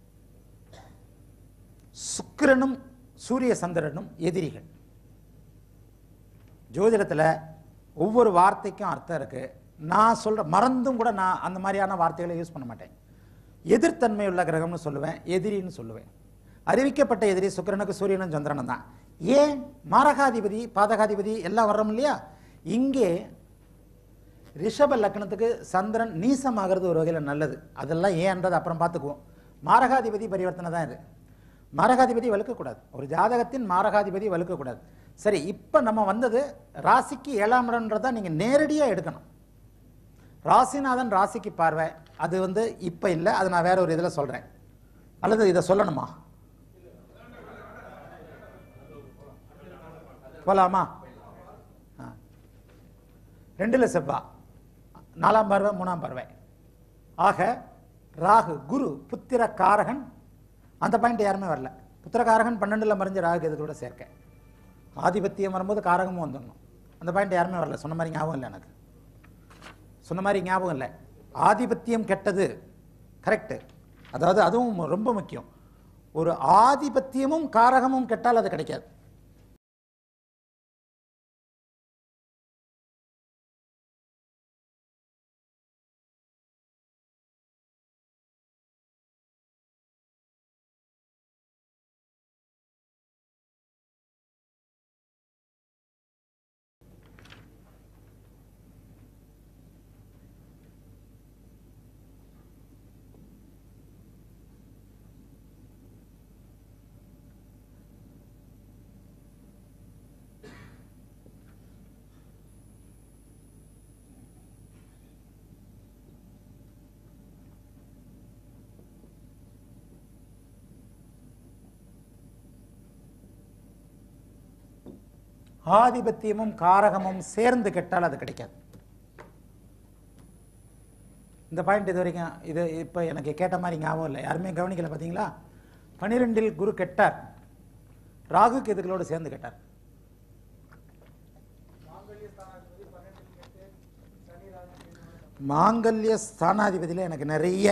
சுக்கிரனும் சூரிய சந்திரனும் எதிரிகள் ஜோதிடத்தில் ஒவ்வொரு வார்த்தைக்கும் அர்த்தம் இருக்கு நான் சொல்ற மறந்தும் கூட நான் அந்த மாதிரியான வார்த்தைகளை யூஸ் பண்ண மாட்டேன் எதிர்த்தன்மையுள்ள கிரகம்னு சொல்லுவேன் எதிரின்னு சொல்லுவேன் அறிவிக்கப்பட்ட எதிரி சுக்கிரனுக்கு சூரியனும் சந்திரனும் தான் ஏன் மாரகாதிபதி பாதகாதிபதி எல்லாம் வர்றோம் இல்லையா இங்கே ரிஷப லக்னத்துக்கு சந்திரன் நீசமாகிறது ஒரு வகையில் நல்லது அதெல்லாம் ஏன்றது அப்புறம் பார்த்துக்குவோம் மாரகாதிபதி பரிவர்த்தனை தான் இது மாரகாதிபதி வலுக்கக்கூடாது ஒரு ஜாதகத்தின் மாரகாதிபதி வலுக்கக்கூடாது சரி இப்போ நம்ம வந்தது ராசிக்கு ஏழாம் இடம்ன்றதை நீங்கள் நேரடியாக எடுக்கணும் ராசிநாதன் ராசிக்கு பார்வை அது வந்து இப்போ இல்லை அது நான் வேற ஒரு இதில் சொல்கிறேன் அல்லது இதை சொல்லணுமா போலாமா ஆ ரெண்டுல செவ்வா நாலாம் பார்வை மூணாம் பார்வை ஆக ராகு குரு புத்திர காரகன் அந்த பாயிண்ட் யாருமே வரல புத்திரகாரகன் பன்னெண்டுல மறைஞ்ச ராகு இது கூட சேர்க்க ஆதிபத்தியம் வரும்போது காரகமும் வந்துடணும் அந்த பாயிண்ட் யாருமே வரல சொன்ன மாதிரி ஞாபகம் இல்லை எனக்கு சொன்ன மாதிரி ஞாபகம் இல்லை ஆதிபத்தியம் கெட்டது கரெக்டு அதாவது அதுவும் ரொம்ப முக்கியம் ஒரு ஆதிபத்தியமும் காரகமும் கெட்டால் அது கிடைக்காது ஆதிபத்தியமும் காரகமும் சேர்ந்து கெட்டால் அது கிடைக்காது இந்த பாயிண்ட் இது வரைக்கும் இது இப்போ எனக்கு கேட்ட மாதிரி ஞாபகம் இல்லை யாருமே கவனிக்கல பார்த்தீங்களா பனிரெண்டில் குரு கெட்டார் ராகு கேதுகளோடு சேர்ந்து கெட்டார் மாங்கல்ய ஸ்தானாதிபதியில் எனக்கு நிறைய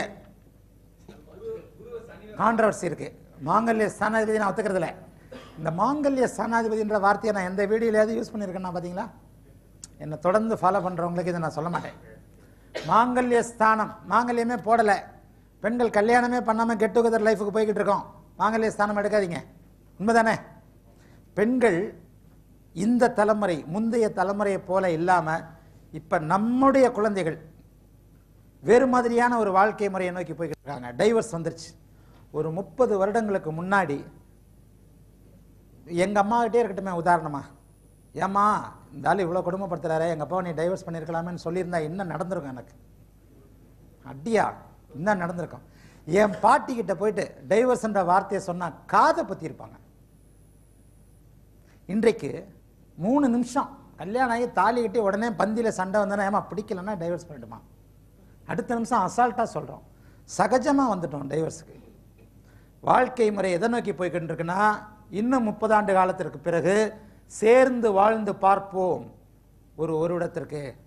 கான்ட்ரவர்சி இருக்கு மாங்கல்ய ஸ்தானாதிபதி நான் ஒத்துக்கிறது இல்லை இந்த மாங்கல்ய ஸ்தானாதிபதின்ற வார்த்தையை நான் எந்த வீடியோலையாவது யூஸ் பண்ணியிருக்கேன்னா பார்த்தீங்களா என்னை தொடர்ந்து ஃபாலோ பண்ணுறவங்களுக்கு இதை நான் சொல்ல மாட்டேன் மாங்கல்ய ஸ்தானம் மாங்கல்யமே போடலை பெண்கள் கல்யாணமே பண்ணாமல் கெட் டுகெதர் லைஃபுக்கு போய்கிட்டு இருக்கோம் மாங்கல்ய ஸ்தானம் எடுக்காதீங்க உண்மைதானே பெண்கள் இந்த தலைமுறை முந்தைய தலைமுறையை போல இல்லாமல் இப்போ நம்முடைய குழந்தைகள் வேறு மாதிரியான ஒரு வாழ்க்கை முறையை நோக்கி போய்கிட்டு இருக்காங்க டைவர்ஸ் வந்துருச்சு ஒரு முப்பது வருடங்களுக்கு முன்னாடி எங்கள் அம்மாகிட்டே இருக்கட்டுமே உதாரணமா ஏம்மா இந்த ஆள் இவ்வளோ குடும்பப்படுத்துறாரு எங்கள் அப்பாவை நீ டைவர்ஸ் பண்ணியிருக்கலாமேன்னு சொல்லியிருந்தா என்ன நடந்திருக்கும் எனக்கு அடியா என்ன நடந்திருக்கும் என் பாட்டி கிட்ட போயிட்டு டைவர்ஸ்ன்ற வார்த்தையை சொன்னா காதை பற்றி இருப்பாங்க இன்றைக்கு மூணு நிமிஷம் கல்யாணம் ஆகி தாலி கட்டி உடனே பந்தியில் சண்டை வந்தோன்னா ஏமா பிடிக்கலன்னா டைவர்ஸ் பண்ணிடுமா அடுத்த நிமிஷம் அசால்ட்டாக சொல்கிறோம் சகஜமாக வந்துட்டோம் டைவர்ஸுக்கு வாழ்க்கை முறை எதை நோக்கி போய்கிட்டு இருக்குன்னா இன்னும் முப்பதாண்டு காலத்திற்கு பிறகு சேர்ந்து வாழ்ந்து பார்ப்போம் ஒரு ஒரு இடத்திற்கு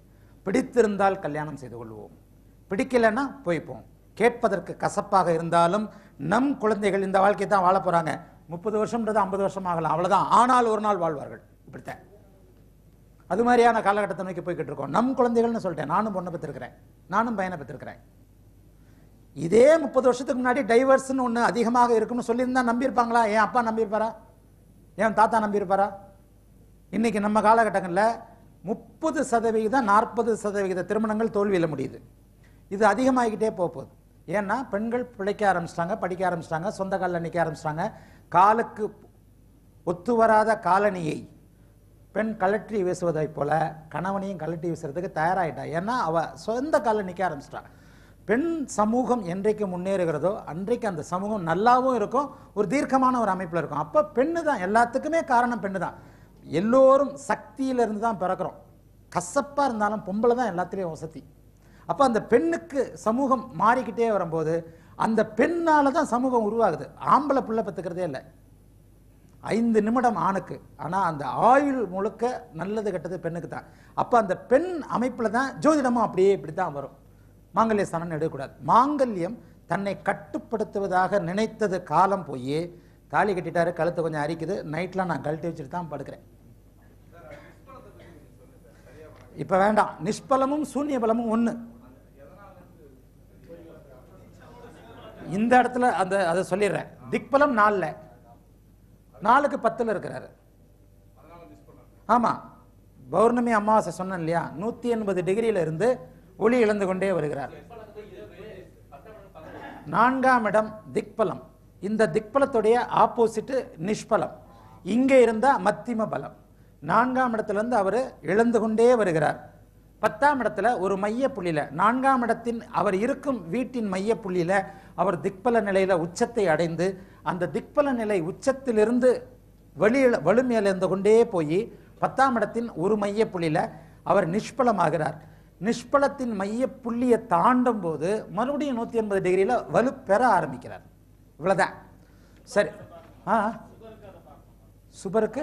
பிடித்திருந்தால் கல்யாணம் செய்து கொள்வோம் பிடிக்கலைன்னா போய்ப்போம் கேட்பதற்கு கசப்பாக இருந்தாலும் நம் குழந்தைகள் இந்த வாழ்க்கை தான் வாழ போறாங்க முப்பது வருஷம்ன்றது ஐம்பது வருஷம் ஆகலாம் அவ்வளவுதான் ஆனால் ஒரு நாள் வாழ்வார்கள் இப்படித்தான் அது மாதிரியான காலகட்டத்தை நோக்கி போய்கிட்டு இருக்கோம் நம் குழந்தைகள்னு சொல்லிட்டேன் நானும் பொண்ணை பெற்றிருக்கிறேன் நானும் பையனை பெற்றிருக்கிறேன் இதே முப்பது வருஷத்துக்கு முன்னாடி டைவர்ஸ்னு ஒன்று அதிகமாக இருக்கும்னு சொல்லியிருந்தா நம்பியிருப்பாங்களா என் அப்பா நம்பியிருப்பாரா என் தாத்தா நம்பியிருப்பாரா இன்னைக்கு நம்ம காலகட்டங்களில் முப்பது சதவிகிதம் நாற்பது சதவிகித திருமணங்கள் தோல்வியில் முடியுது இது அதிகமாகிக்கிட்டே போக போகுது ஏன்னா பெண்கள் பிழைக்க ஆரம்பிச்சிட்டாங்க படிக்க ஆரம்பிச்சிட்டாங்க சொந்த காலில் நிற்க ஆரம்பிச்சிட்டாங்க காலுக்கு ஒத்து வராத காலணியை பெண் கலற்றி வீசுவதைப் போல கணவனையும் கலட்டி வீசுறதுக்கு தயாராகிட்டா ஏன்னா அவ சொந்த காலில் நிற்க ஆரம்பிச்சிட்டா பெண் சமூகம் என்றைக்கு முன்னேறுகிறதோ அன்றைக்கு அந்த சமூகம் நல்லாவும் இருக்கும் ஒரு தீர்க்கமான ஒரு அமைப்பில் இருக்கும் அப்போ பெண்ணு தான் எல்லாத்துக்குமே காரணம் பெண்ணு தான் எல்லோரும் சக்தியிலிருந்து தான் பிறக்கிறோம் கசப்பாக இருந்தாலும் பொம்பளை தான் எல்லாத்துலேயும் வசதி அப்போ அந்த பெண்ணுக்கு சமூகம் மாறிக்கிட்டே வரும்போது அந்த பெண்ணால தான் சமூகம் உருவாகுது ஆம்பளை பிள்ளை பெற்றுக்கிறதே இல்லை ஐந்து நிமிடம் ஆணுக்கு ஆனால் அந்த ஆயுள் முழுக்க நல்லது கெட்டது பெண்ணுக்கு தான் அப்போ அந்த பெண் அமைப்பில் தான் ஜோதிடமும் அப்படியே இப்படி தான் வரும் மாங்கல்ய ஸ்தானம் எடுக்கக்கூடாது மாங்கல்யம் தன்னை கட்டுப்படுத்துவதாக நினைத்தது காலம் போய் தாலி கட்டிட்டாரு கழுத்தை கொஞ்சம் அரிக்குது நைட்டில் நான் கழட்டி வச்சுட்டு தான் படுக்கிறேன் இப்போ வேண்டாம் நிஷ்பலமும் சூன்ய பலமும் ஒன்று இந்த இடத்துல அந்த அதை சொல்லிடுறேன் திக்பலம் நாலில் நாலுக்கு பத்தில் இருக்கிறாரு ஆமாம் பௌர்ணமி அமாவாசை சொன்னேன் இல்லையா நூற்றி எண்பது டிகிரியில இருந்து ஒளி இழந்து கொண்டே வருகிறார் நான்காம் இடம் திக்பலம் இந்த திக்பலத்துடைய ஆப்போசிட்டு நிஷ்பலம் இங்கே இருந்தா மத்திம பலம் நான்காம் இடத்துல இருந்து அவர் இழந்து கொண்டே வருகிறார் பத்தாம் இடத்துல ஒரு மைய புள்ளியில நான்காம் இடத்தின் அவர் இருக்கும் வீட்டின் மைய புள்ளியில அவர் திக்பல நிலையில உச்சத்தை அடைந்து அந்த திக்பல நிலை உச்சத்திலிருந்து வெளியில வலுமையிலிருந்து கொண்டே போய் பத்தாம் இடத்தின் ஒரு மைய புள்ளியில அவர் நிஷ்பலமாகிறார் நிஷ்பலத்தின் மைய புள்ளியை தாண்டும் போது மறுபடியும் நூற்றி எண்பது டிகிரியில் வலு பெற ஆரம்பிக்கிறார் இவ்வளோதான் சரி ஆ சுபருக்கு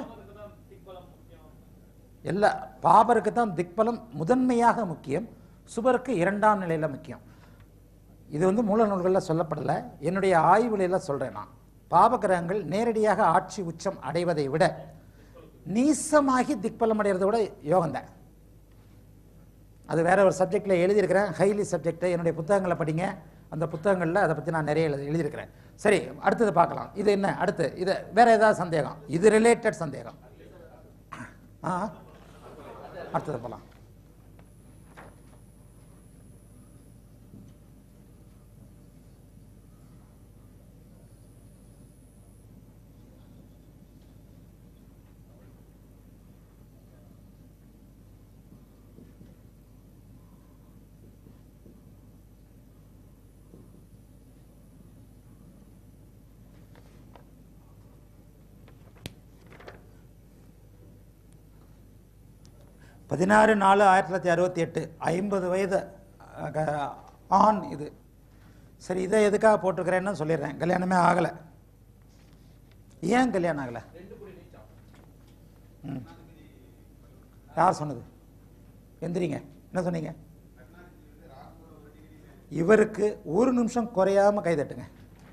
எல்லா பாபருக்கு தான் திக்பலம் முதன்மையாக முக்கியம் சுபருக்கு இரண்டாம் நிலையில் முக்கியம் இது வந்து மூல நூல்களில் சொல்லப்படலை என்னுடைய ஆய்வுலையில் சொல்கிறேன் நான் பாபகிரகங்கள் நேரடியாக ஆட்சி உச்சம் அடைவதை விட நீசமாகி திக்பலம் அடைகிறத விட யோகம்தான் அது வேற ஒரு சப்ஜெக்டில் எழுதியிருக்கிறேன் ஹைலி சப்ஜெக்ட் என்னுடைய புத்தகங்களை படிங்க அந்த புத்தகங்களில் அதை பற்றி நான் நிறைய எழுதி எழுதியிருக்கிறேன் சரி அடுத்தது பார்க்கலாம் இது என்ன அடுத்து இது வேற ஏதாவது சந்தேகம் இது ரிலேட்டட் சந்தேகம் ஆ அடுத்தது போகலாம் பதினாறு நாலு ஆயிரத்தி தொள்ளாயிரத்தி அறுபத்தி எட்டு ஐம்பது வயது அஹ், ஆண் இது சரி இதை எதுக்காக போட்டிருக்கிறேன்னு சொல்லிடுறேன் கல்யாணமே ஆகலை ஏன் கல்யாணம் ஆகலை ம் யார் சொன்னது எந்திரிங்க என்ன சொன்னீங்க இவருக்கு ஒரு நிமிஷம் குறையாம கை தட்டுங்க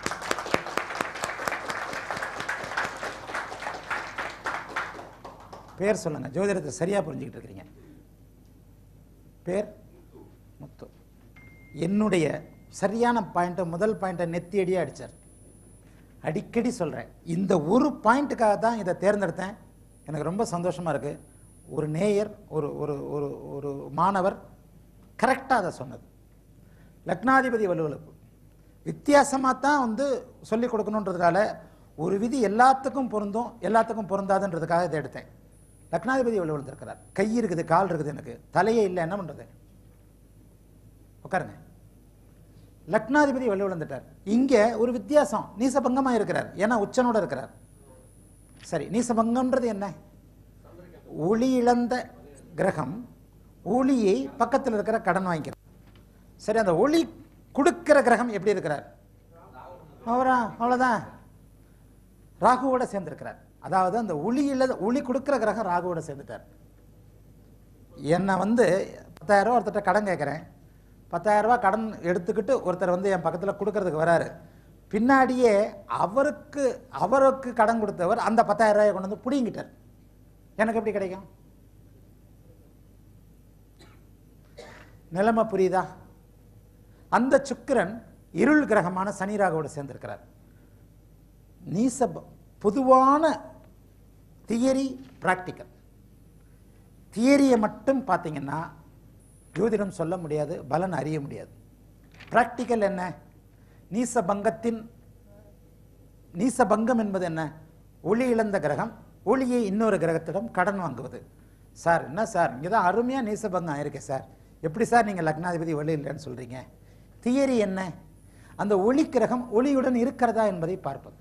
பேர் சொல்லுங்க ஜோதிடத்தை சரியா புரிஞ்சுக்கிட்டு இருக்கிறீங்க பேர் முத்து என்னுடைய சரியான பாயிண்ட்டை முதல் பாயிண்ட்டை நெத்தியடியாக அடிச்சார் அடிக்கடி சொல்கிறேன் இந்த ஒரு பாயிண்ட்டுக்காக தான் இதை தேர்ந்தெடுத்தேன் எனக்கு ரொம்ப சந்தோஷமாக இருக்குது ஒரு நேயர் ஒரு ஒரு ஒரு ஒரு மாணவர் கரெக்டாக அதை சொன்னது லக்னாதிபதி வலுவலுப்பு வித்தியாசமாக தான் வந்து சொல்லிக் கொடுக்கணுன்றதுனால ஒரு விதி எல்லாத்துக்கும் பொருந்தும் எல்லாத்துக்கும் பொருந்தாதுன்றதுக்காக இதை எடுத்தேன் லக்னாதிபதி வலுவழுத்திருக்கிறார் கை இருக்குது கால் இருக்குது எனக்கு தலையே இல்லை என்ன பண்ணுறது உட்காருங்க லக்னாதிபதி வலுவிழந்துட்டார் இங்க ஒரு வித்தியாசம் நீசபங்கமா இருக்கிறார் ஏன்னா உச்சனோட இருக்கிறார் சரி நீசபங்கம்ன்றது என்ன ஒளி இழந்த கிரகம் ஒளியை பக்கத்தில் இருக்கிற கடன் வாங்கிக்கிறார் சரி அந்த ஒளி கொடுக்கிற கிரகம் எப்படி இருக்கிறார் அவரா அவ்வளவுதான் ராகுவோட சேர்ந்திருக்கிறார் அதாவது அந்த ஒளி இல்லாத ஒளி கொடுக்கிற கிரகம் ராகுவோட சேர்ந்துட்டார் என்னை வந்து பத்தாயிரம் ரூபா ஒருத்தர்ட்ட கடன் கேட்குறேன் பத்தாயிரம் ரூபா கடன் எடுத்துக்கிட்டு ஒருத்தர் வந்து என் பக்கத்தில் கொடுக்கறதுக்கு வராரு பின்னாடியே அவருக்கு அவருக்கு கடன் கொடுத்தவர் அந்த பத்தாயிரம் ரூபாயை கொண்டு வந்து பிடிங்கிட்டார் எனக்கு எப்படி கிடைக்கும் நிலைமை புரியுதா அந்த சுக்கிரன் இருள் கிரகமான சனி ராகுவோடு சேர்ந்திருக்கிறார் நீச ப- பொதுவான தியரி பிராக்டிக்கல் தியரியை மட்டும் பார்த்தீங்கன்னா ஜோதிடம் சொல்ல முடியாது பலன் அறிய முடியாது பிராக்டிக்கல் என்ன நீசபங்கத்தின் நீசபங்கம் என்பது என்ன ஒளி இழந்த கிரகம் ஒளியை இன்னொரு கிரகத்திடம் கடன் வாங்குவது சார் என்ன சார் இங்கே தான் அருமையாக நீசபங்கம் ஆயிருக்கு சார் எப்படி சார் நீங்கள் லக்னாதிபதி ஒளி இல்லைன்னு சொல்கிறீங்க தியரி என்ன அந்த ஒளி கிரகம் ஒளியுடன் இருக்கிறதா என்பதை பார்ப்பது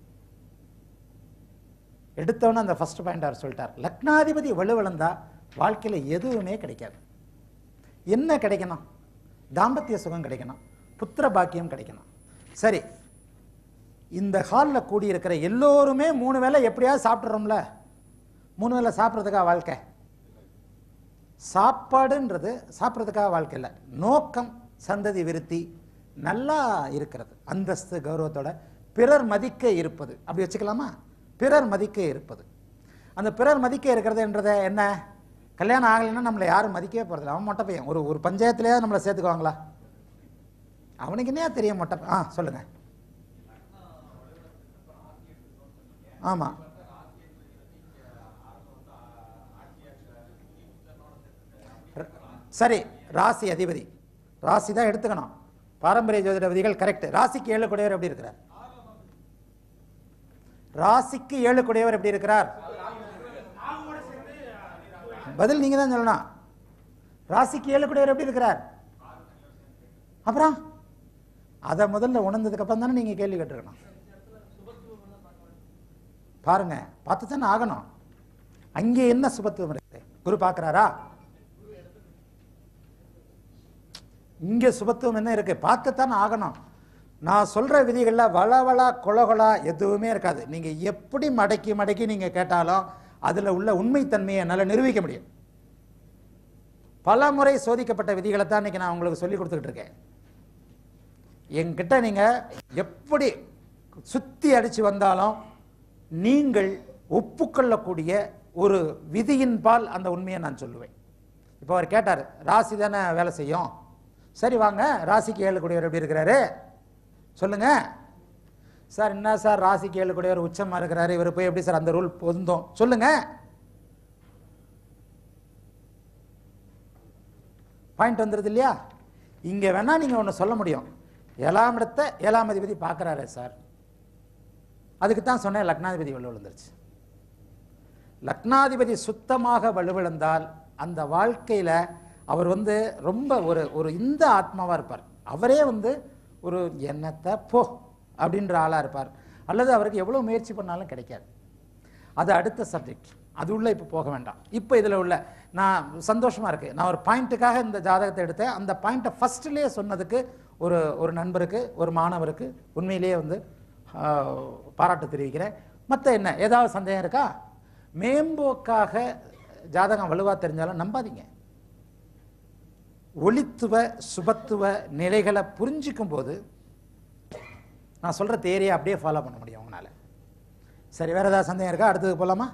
எடுத்தவொன்னே அந்த ஃபர்ஸ்ட் பாயிண்ட் அவர் சொல்லிட்டார் லக்னாதிபதி வலுவிழந்தா வாழ்க்கையில் எதுவுமே கிடைக்காது என்ன கிடைக்கணும் தாம்பத்திய சுகம் கிடைக்கணும் புத்திர பாக்கியம் கிடைக்கணும் சரி இந்த ஹாலில் கூடியிருக்கிற எல்லோருமே மூணு வேளை எப்படியாவது சாப்பிட்றோம்ல மூணு வேளை சாப்பிட்றதுக்காக வாழ்க்கை சாப்பாடுன்றது சாப்பிட்றதுக்காக வாழ்க்கை இல்லை நோக்கம் சந்ததி விருத்தி நல்லா இருக்கிறது அந்தஸ்து கௌரவத்தோட பிறர் மதிக்க இருப்பது அப்படி வச்சுக்கலாமா பிறர் மதிக்க இருப்பது அந்த பிறர் மதிக்க இருக்கிறதுன்றத என்ன கல்யாணம் ஆகலைன்னா நம்மளை யாரும் மதிக்கவே போகிறதில்ல அவன் மொட்டை பையன் ஒரு ஒரு பஞ்சாயத்துலேயே நம்மளை சேர்த்துக்குவாங்களா அவனுக்கு என்ன தெரியும் மொட்டை பையன்? ஆ சொல்லுங்க ஆமாம் ர- சரி ராசி அதிபதி ராசி தான் எடுத்துக்கணும் பாரம்பரிய ஜோதிட விதிகள் கரெக்ட் ராசிக்கு ஏழு குடையவர் எப்படி இருக்கிறார் ராசிக்கு ஏழு குடையவர் எப்படி இருக்கிறார் பதில் நீங்க தான் சொல்லணும் ராசிக்கு ஏழு குடையவர் எப்படி இருக்கிறார் அப்புறம் அதை முதல்ல உணர்ந்ததுக்கு அப்புறம் தானே நீங்க கேள்வி கேட்டிருக்கணும் பாருங்க பார்த்து தானே ஆகணும் அங்கே என்ன சுபத்துவம் இருக்கு குரு பார்க்கறாரா இங்க சுபத்துவம் என்ன இருக்கு பார்த்துத்தானே ஆகணும் நான் சொல்ற விதிகள்ல வளவளா கொலகொலா எதுவுமே இருக்காது நீங்க எப்படி மடக்கி மடக்கி நீங்க கேட்டாலும் அதுல உள்ள உண்மைத்தன்மையை என்னால் நிரூபிக்க முடியும் பல முறை சோதிக்கப்பட்ட விதிகளை தான் இன்னைக்கு நான் உங்களுக்கு சொல்லி கொடுத்துக்கிட்டு இருக்கேன் என்கிட்ட நீங்க எப்படி சுத்தி அடிச்சு வந்தாலும் நீங்கள் ஒப்புக்கொள்ளக்கூடிய ஒரு விதியின் பால் அந்த உண்மையை நான் சொல்லுவேன் இப்போ அவர் கேட்டார் ராசி தானே வேலை செய்யும் சரி வாங்க ராசிக்கு ஏழு கூடியவர் எப்படி இருக்கிறாரு சொல்லுங்க சார் என்ன சார் ராசிக்கு ஏழு கூடியவர் உச்சமா இருக்கிறாரு இவர் போய் எப்படி சார் அந்த ரூல் பொருந்தும் சொல்லுங்க பாயிண்ட் வந்துருது இல்லையா இங்க வேணா நீங்க ஒன்று சொல்ல முடியும் ஏழாம் இடத்தை ஏழாம் அதிபதி பார்க்கறாரு சார் அதுக்கு தான் சொன்னேன் லக்னாதிபதி வலு விழுந்துருச்சு லக்னாதிபதி சுத்தமாக வலுவிழந்தால் அந்த வாழ்க்கையில அவர் வந்து ரொம்ப ஒரு ஒரு இந்த ஆத்மாவா இருப்பார் அவரே வந்து ஒரு என்னத்தை போ அப்படின்ற ஆளா இருப்பார் அல்லது அவருக்கு எவ்வளவு முயற்சி பண்ணாலும் கிடைக்காது அது அடுத்த சப்ஜெக்ட் அது உள்ள இப்போ போக வேண்டாம் இப்போ இதில் உள்ள நான் சந்தோஷமா இருக்கு நான் ஒரு பாயிண்ட்டுக்காக இந்த ஜாதகத்தை எடுத்தேன் அந்த பாயிண்ட்டை ஃபர்ஸ்ட்லேயே சொன்னதுக்கு ஒரு ஒரு நண்பருக்கு ஒரு மாணவருக்கு உண்மையிலேயே வந்து ஆஹ், பாராட்டு தெரிவிக்கிறேன் மற்ற என்ன ஏதாவது சந்தேகம் இருக்கா மேம்போக்காக ஜாதகம் வலுவா தெரிஞ்சாலும் நம்பாதீங்க ஒளித்துவ சுபத்துவ நிலைகளை புரிஞ்சிக்கும் போது நான் சொல்ற தேரியை அப்படியே ஃபாலோ பண்ண முடியும் உங்களால சரி வேற ஏதாவது சந்தேகம் இருக்கா அடுத்தது போலாமா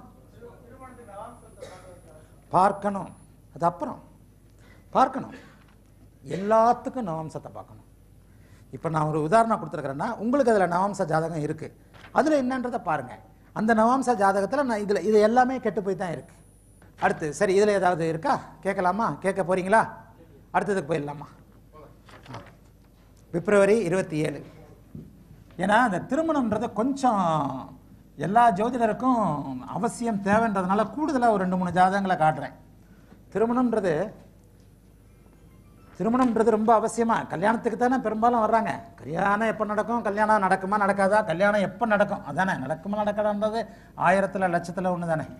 பார்க்கணும் அது அப்புறம் பார்க்கணும் எல்லாத்துக்கும் நவம்சத்தை பார்க்கணும் இப்போ நான் ஒரு உதாரணம் கொடுத்துருக்கிறேன்னா உங்களுக்கு அதில் நவம்ச ஜாதகம் இருக்கு அதில் என்னன்றதை பாருங்க அந்த நவம்ச ஜாதகத்தில் நான் இதில் இது எல்லாமே கெட்டு போய் தான் இருக்கு அடுத்து சரி இதில் ஏதாவது இருக்கா கேட்கலாமா கேட்க போறீங்களா அடுத்ததுக்கு போயிடலாமா ஆ. பிப்ரவரி இருபத்தி ஏழு ஏன்னா அந்த திருமணம்ன்றது கொஞ்சம் எல்லா ஜோதிடருக்கும் அவசியம் தேவைன்றதுனால கூடுதலாக ஒரு ரெண்டு மூணு ஜாதகங்களை காட்டுறேன் திருமணம்ன்றது திருமணம்ன்றது ரொம்ப அவசியமா கல்யாணத்துக்கு தானே பெரும்பாலும் வர்றாங்க கல்யாணம் எப்போ நடக்கும் கல்யாணம் நடக்குமா நடக்காதா கல்யாணம் எப்போ நடக்கும் அதானே நடக்குமா நடக்காதான்றது ஆயிரத்துல லட்சத்துல ஒன்று தானே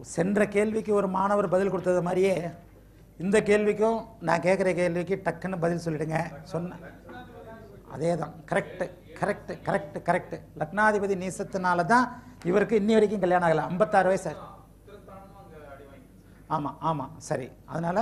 சென்ற கேள்விக்கு ஒரு மாணவர் பதில் கொடுத்தது மாதிரியே இந்த கேள்விக்கும் நான் கேட்குற கேள்விக்கு டக்குன்னு பதில் சொல்லிடுங்க சொன்ன அதே தான் கரெக்டு கரெக்டு கரெக்டு கரெக்டு லக்னாதிபதி நீசத்தினால தான் இவருக்கு இன்னி வரைக்கும் கல்யாணம் ஆகலை ஐம்பத்தாறு வயசு ஆமாம் ஆமாம் சரி அதனால்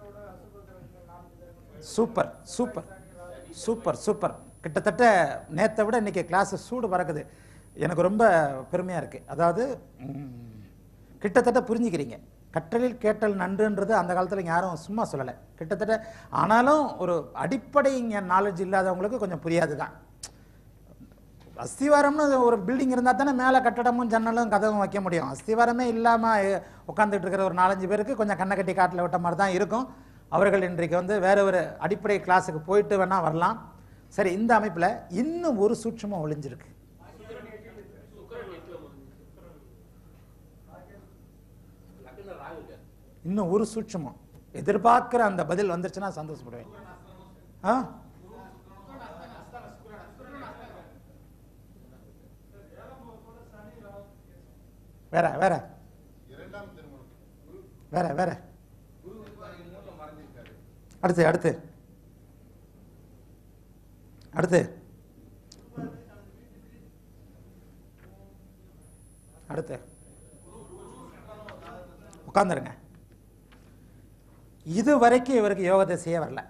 சூப்பர் சூப்பர் சூப்பர் சூப்பர் கிட்டத்தட்ட நேத்தை விட இன்னைக்கு கிளாஸ் சூடு பறக்குது எனக்கு ரொம்ப பெருமையாக இருக்குது அதாவது ம், கிட்டத்தட்ட புரிஞ்சுக்கிறீங்க கற்றலில் கேட்டல் நன்றுன்றது அந்த காலத்தில் யாரும் சும்மா சொல்லலை கிட்டத்தட்ட ஆனாலும் ஒரு அடிப்படை இங்கே நாலேஜ் இல்லாதவங்களுக்கு கொஞ்சம் புரியாது தான் அஸ்திவாரம்னு ஒரு பில்டிங் இருந்தால் தானே மேலே கட்டடமும் ஜன்னலும் கதவும் வைக்க முடியும் அஸ்திவாரமே இல்லாமல் உட்காந்துட்டு இருக்கிற ஒரு நாலஞ்சு பேருக்கு கொஞ்சம் கண்ணை கட்டி காட்டில் விட்ட மாதிரி தான் இருக்கும் அவர்கள் இன்றைக்கு வந்து வேற ஒரு அடிப்படை கிளாஸுக்கு போயிட்டு வேணால் வரலாம் சரி இந்த அமைப்பில் இன்னும் ஒரு சூட்சமும் ஒளிஞ்சிருக்கு லக்ன ராகு இருக்காரு இன்னும் ஒரு சூட்சமும் எதிர்பார்க்குற அந்த பதில் வந்துருச்சுன்னா சந்தோஷப்படுவேன் ஆ வேற வேற வேற வேற அடுத்து அடுத்து அடுத்து அடுத்து உட்காந்துருங்க இது வரைக்கும் இவருக்கு யோக திசையே வரல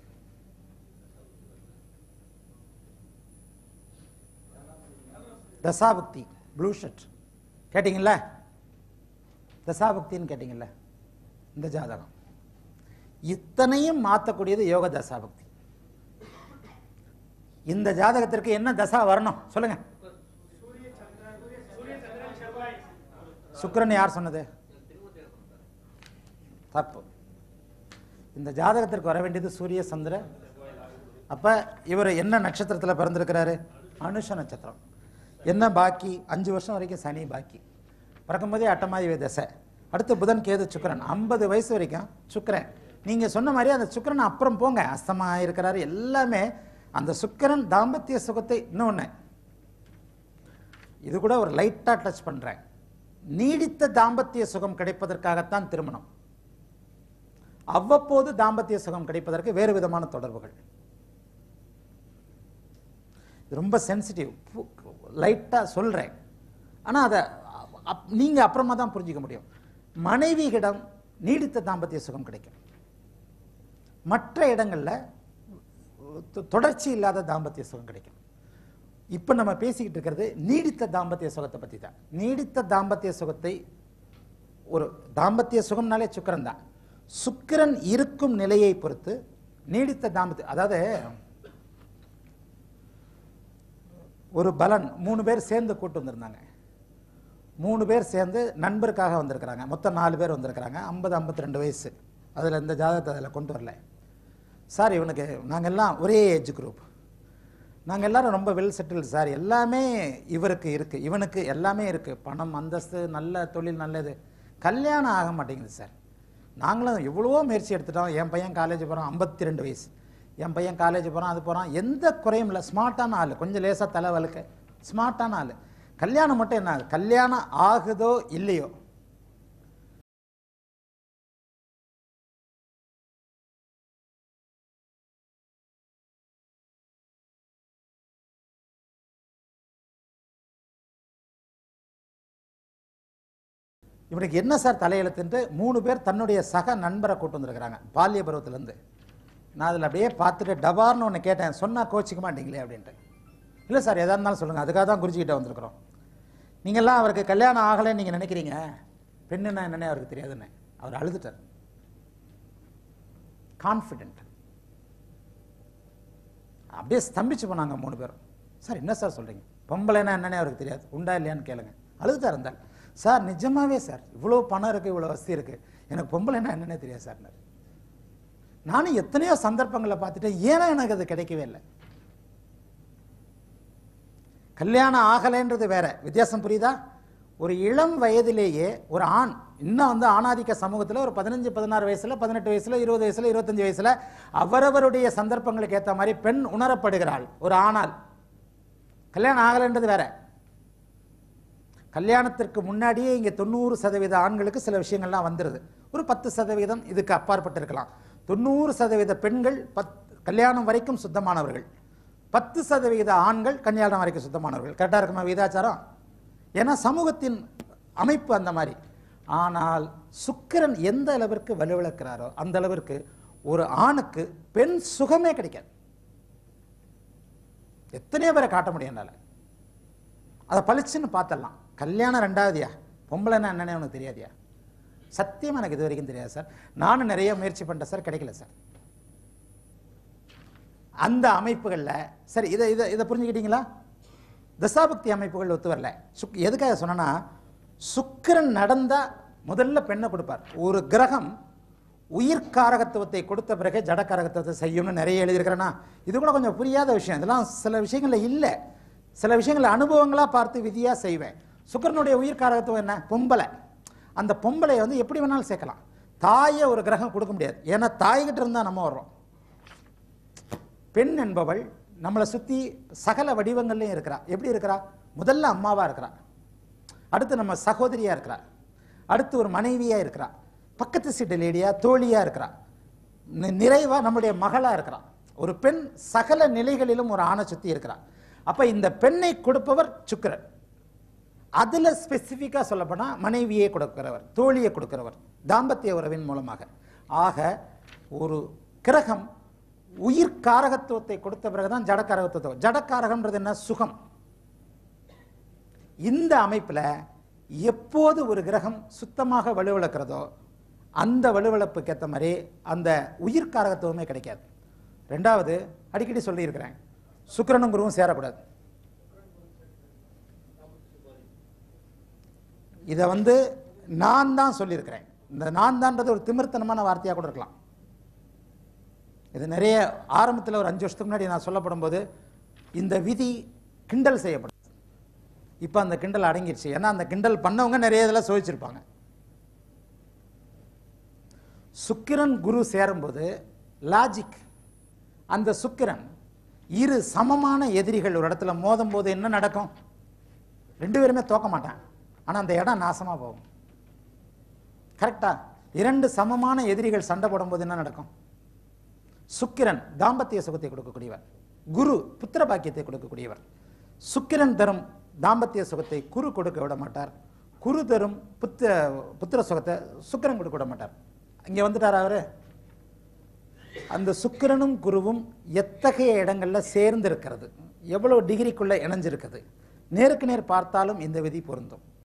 தசாபுக்தி ப்ளூ ஷர்ட் கேட்டிங்கல்ல தசாபுக்தின்னு கேட்டிங்கல்ல இந்த ஜாதகம் இத்தனையும் மாற்றக்கூடியது யோக தசாபுக்தி இந்த ஜாதகத்திற்கு என்ன தசா வரணும் சொல்லுங்க சுக்கிரன் யார் சொன்னது தப்பு இந்த ஜாதகத்திற்கு வர வேண்டியது சூரிய சந்திர அப்ப இவர் என்ன நட்சத்திரத்தில் பிறந்திருக்கிறாரு அனுஷ நட்சத்திரம் என்ன பாக்கி அஞ்சு வருஷம் வரைக்கும் சனி பாக்கி பிறக்கும்போதே அட்டமாதிபதி தசை அடுத்து புதன் கேது சுக்கிரன் ஐம்பது வயசு வரைக்கும் சுக்கிரன் நீங்க சொன்ன மாதிரி அந்த சுக்கிரன் அப்புறம் போங்க அஸ்தமா இருக்கிறாரு எல்லாமே அந்த சுக்கிரன் தாம்பத்திய சுகத்தை இன்னொன்று இது கூட ஒரு லைட்டா டச் பண்றேன் நீடித்த தாம்பத்திய சுகம் கிடைப்பதற்காகத்தான் திருமணம் அவ்வப்போது தாம்பத்திய சுகம் கிடைப்பதற்கு வேறு விதமான தொடர்புகள் இது ரொம்ப சென்சிட்டிவ் லைட்டாக சொல்கிறேன் ஆனால் அதை அப்- நீங்க அப்புறமா தான் புரிஞ்சுக்க முடியும் மனைவியிடம் நீடித்த தாம்பத்திய சுகம் கிடைக்கும் மற்ற இடங்கள்ல தொ- தொடர்ச்சி இல்லாத தாம்பத்திய சுகம் கிடைக்கும் இப்போ நம்ம பேசிக்கிட்டு இருக்கிறது நீடித்த தாம்பத்திய சுகத்தை பற்றி தான் நீடித்த தாம்பத்திய சுகத்தை ஒரு தாம்பத்திய சுகம்னாலே சுக்கிரன் தான் சுக்கிரன் இருக்கும் நிலையை பொறுத்து நீடித்த தாம்பத்திய அதாவது ஒரு பலன் மூணு பேர் சேர்ந்து கூட்டு வந்திருந்தாங்க மூணு பேர் சேர்ந்து நண்பருக்காக வந்திருக்கிறாங்க மொத்தம் நாலு பேர் வந்திருக்கிறாங்க ஐம்பது ஐம்பத்தி ரெண்டு வயசு அதில் இந்த ஜாதகத்தை அதில் கொண்டு வரல சார் இவனுக்கு நாங்கள் எல்லாம் ஒரே ஏஜ் குரூப் நாங்கள் எல்லாரும் ரொம்ப வெல் செட்டில் சார் எல்லாமே இவருக்கு இருக்குது இவனுக்கு எல்லாமே இருக்குது பணம் அந்தஸ்து நல்ல தொழில் நல்லது கல்யாணம் ஆக மாட்டேங்குது சார் நாங்களும் எவ்வளவோ முயற்சி எடுத்துட்டோம் என் பையன் காலேஜ் போகிறான் ஐம்பத்தி ரெண்டு வயசு என் பையன் காலேஜ் போகிறான் அது போகிறான் எந்த குறையும் இல்லை ஸ்மார்ட்டான ஆள் கொஞ்சம் லேசாக தலை வழுக்க ஸ்மார்ட்டான ஆள் கல்யாணம் மட்டும் என்ன ஆகுது? கல்யாணம் ஆகுதோ இல்லையோ இவனுக்கு என்ன சார் தலையெழுத்துன்ட்டு மூணு பேர் தன்னுடைய சக நண்பரை கூட்டு வந்திருக்கிறாங்க பால்ய பருவத்திலேருந்து நான் அதில் அப்படியே பார்த்துட்டு டபார்னு ஒன்று கேட்டேன் சொன்னால் கோச்சிக்க மாட்டீங்களே அப்படின்ட்டு இல்லை சார் எதா இருந்தாலும் சொல்லுங்கள் அதுக்காக தான் குறிச்சிக்கிட்ட வந்திருக்கிறோம் நீங்கள்லாம் அவருக்கு கல்யாணம் ஆகலைன்னு நீங்கள் நினைக்கிறீங்க பெண்ணுன்னா என்னன்னே அவருக்கு தெரியாதுன்னு அவர் அழுதுட்டார் கான்ஃபிடென்ட் அப்படியே ஸ்தம்பிச்சு போனாங்க மூணு பேரும் சார் என்ன சார் சொல்கிறீங்க பொம்பளைன்னா என்னன்னே அவருக்கு தெரியாது உண்டா இல்லையான்னு கேளுங்க அழுதுட்டார் இருந்தால் சார் நிஜமாவே சார் இவ்வளோ பணம் இருக்குது இவ்வளோ வசதி இருக்குது எனக்கு பொம்பளைன்னா என்னன்னே தெரியாது சார்னார் நானும் எத்தனையோ சந்தர்ப்பங்களை பார்த்துட்டேன் ஏன்னா எனக்கு அது கிடைக்கவே இல்லை கல்யாணம் ஆகலைன்றது வேற வித்தியாசம் புரியுதா ஒரு இளம் வயதிலேயே ஒரு ஆண் இன்னும் வந்து ஆணாதிக்க சமூகத்தில் ஒரு பதினஞ்சு பதினாறு வயசுல பதினெட்டு வயசுல இருபது வயசுல இருபத்தஞ்சு வயசுல அவரவருடைய சந்தர்ப்பங்களுக்கு ஏற்ற மாதிரி பெண் உணரப்படுகிறாள் ஒரு ஆணால் கல்யாணம் ஆகலைன்றது வேற கல்யாணத்திற்கு முன்னாடியே இங்கே தொண்ணூறு சதவீத ஆண்களுக்கு சில விஷயங்கள்லாம் வந்துடுது ஒரு பத்து சதவீதம் இதுக்கு அப்பாற்பட்டு இருக்கலாம் தொண்ணூறு சதவீத பெண்கள் பத் கல்யாணம் வரைக்கும் சுத்தமானவர்கள் பத்து சதவீத ஆண்கள் கல்யாணம் வரைக்கும் சுத்தமானவர்கள் கரெக்டாக இருக்குமா விகிதாச்சாரம் ஏன்னா சமூகத்தின் அமைப்பு அந்த மாதிரி ஆனால் சுக்கிரன் எந்த அளவிற்கு வலுவிழக்கிறாரோ அந்த அளவிற்கு ஒரு ஆணுக்கு பெண் சுகமே கிடைக்காது எத்தனையோ பேரை காட்ட முடியும் என்னால அதை பளிச்சுன்னு பார்த்தரலாம் கல்யாணம் ரெண்டாவதியா பொம்பளைன்னா என்னன்னே உனக்கு தெரியாதியா சத்தியமா எனக்கு இது வரைக்கும் தெரியாது சார் நானும் நிறைய முயற்சி பண்ணிட்டேன் சார் கிடைக்கல சார் அந்த அமைப்புகளில் சரி இதை இதை இதை புரிஞ்சுக்கிட்டீங்களா தசாபக்தி அமைப்புகள் ஒத்து வரல சுக் எதுக்காக சொன்னேன்னா சுக்கிரன் நடந்தா முதல்ல பெண்ணை கொடுப்பார் ஒரு கிரகம் உயிர்காரகத்துவத்தை கொடுத்த பிறகு ஜடக்காரகத்துவத்தை செய்யும்னு நிறைய எழுதியிருக்கிறேன்னா இது கூட கொஞ்சம் புரியாத விஷயம் இதெல்லாம் சில விஷயங்கள்ல இல்லை சில விஷயங்களை அனுபவங்களா பார்த்து விதியா செய்வேன் சுக்கிரனுடைய உயிர்காரகத்துவம் என்ன பொம்பளை அந்த பொம்பளையை வந்து எப்படி வேணாலும் சேர்க்கலாம் தாயை ஒரு கிரகம் கொடுக்க முடியாது ஏன்னா தாய்கிட்ட இருந்தா நம்ம வர்றோம் பெண் என்பவள் நம்மளை சுற்றி சகல வடிவங்கள்லையும் இருக்கிறா எப்படி இருக்கிறா முதல்ல அம்மாவா இருக்கிறா அடுத்து நம்ம சகோதரியா இருக்கிறா அடுத்து ஒரு மனைவியா இருக்கிறா பக்கத்து சீட்டு லேடியா தோழியா இருக்கிறா நி- நிறைவா நம்முடைய மகளா இருக்கிறா ஒரு பெண் சகல நிலைகளிலும் ஒரு ஆணை சுத்தி இருக்கிறா அப்ப இந்த பெண்ணை கொடுப்பவர் சுக்கிரன் அதுல ஸ்பெசிஃபிக்காக சொல்லப்போனா மனைவியை கொடுக்கிறவர் தோழியை கொடுக்கிறவர் தாம்பத்திய உறவின் மூலமாக ஆக ஒரு கிரகம் உயிர் காரகத்துவத்தை கொடுத்த பிறகுதான் ஜடக்காரகத்துவத்தை ஜடக்காரகம்ன்றது என்ன சுகம் இந்த அமைப்புல எப்போது ஒரு கிரகம் சுத்தமாக வலுவிழக்கிறதோ அந்த வலுவிழப்புக்கு ஏற்ற மாதிரி அந்த உயிர் காரகத்துவமே கிடைக்காது ரெண்டாவது அடிக்கடி சொல்லியிருக்கிறேன் சுக்கிரனும் குருவும் சேரக்கூடாது இதை வந்து நான் தான் சொல்லியிருக்கிறேன் இந்த நான் தான்றது ஒரு திமிர்த்தனமான வார்த்தையாக கூட இருக்கலாம் இது நிறைய ஆரம்பத்தில் ஒரு அஞ்சு வருஷத்துக்கு முன்னாடி நான் சொல்லப்படும் போது இந்த விதி கிண்டல் செய்யப்படும் இப்போ அந்த கிண்டல் அடங்கிடுச்சு ஏன்னா அந்த கிண்டல் பண்ணவங்க நிறைய இதில் சோதிச்சிருப்பாங்க சுக்கிரன் குரு சேரும்போது லாஜிக் அந்த சுக்கிரன் இரு சமமான எதிரிகள் ஒரு இடத்துல மோதும் போது என்ன நடக்கும் ரெண்டு பேருமே தோக்க மாட்டான் ஆனால் அந்த இடம் நாசமா போகும் கரெக்டா இரண்டு சமமான எதிரிகள் சண்டை போடும்போது என்ன நடக்கும் சுக்கிரன் தாம்பத்திய சுகத்தை கொடுக்கக்கூடியவர் குரு புத்திர பாக்கியத்தை கொடுக்கக்கூடியவர் சுக்கிரன் தரும் தாம்பத்திய சுகத்தை குரு கொடுக்க விட மாட்டார் குரு தரும் புத்திர புத்திர சுகத்தை சுக்கிரன் கொடுக்க விட மாட்டார் இங்க வந்துட்டார் அவரு அந்த சுக்கிரனும் குருவும் எத்தகைய இடங்கள்ல சேர்ந்து இருக்கிறது எவ்வளவு டிகிரிக்குள்ள இணைஞ்சிருக்குது நேருக்கு நேர் பார்த்தாலும் இந்த விதி பொருந்தும்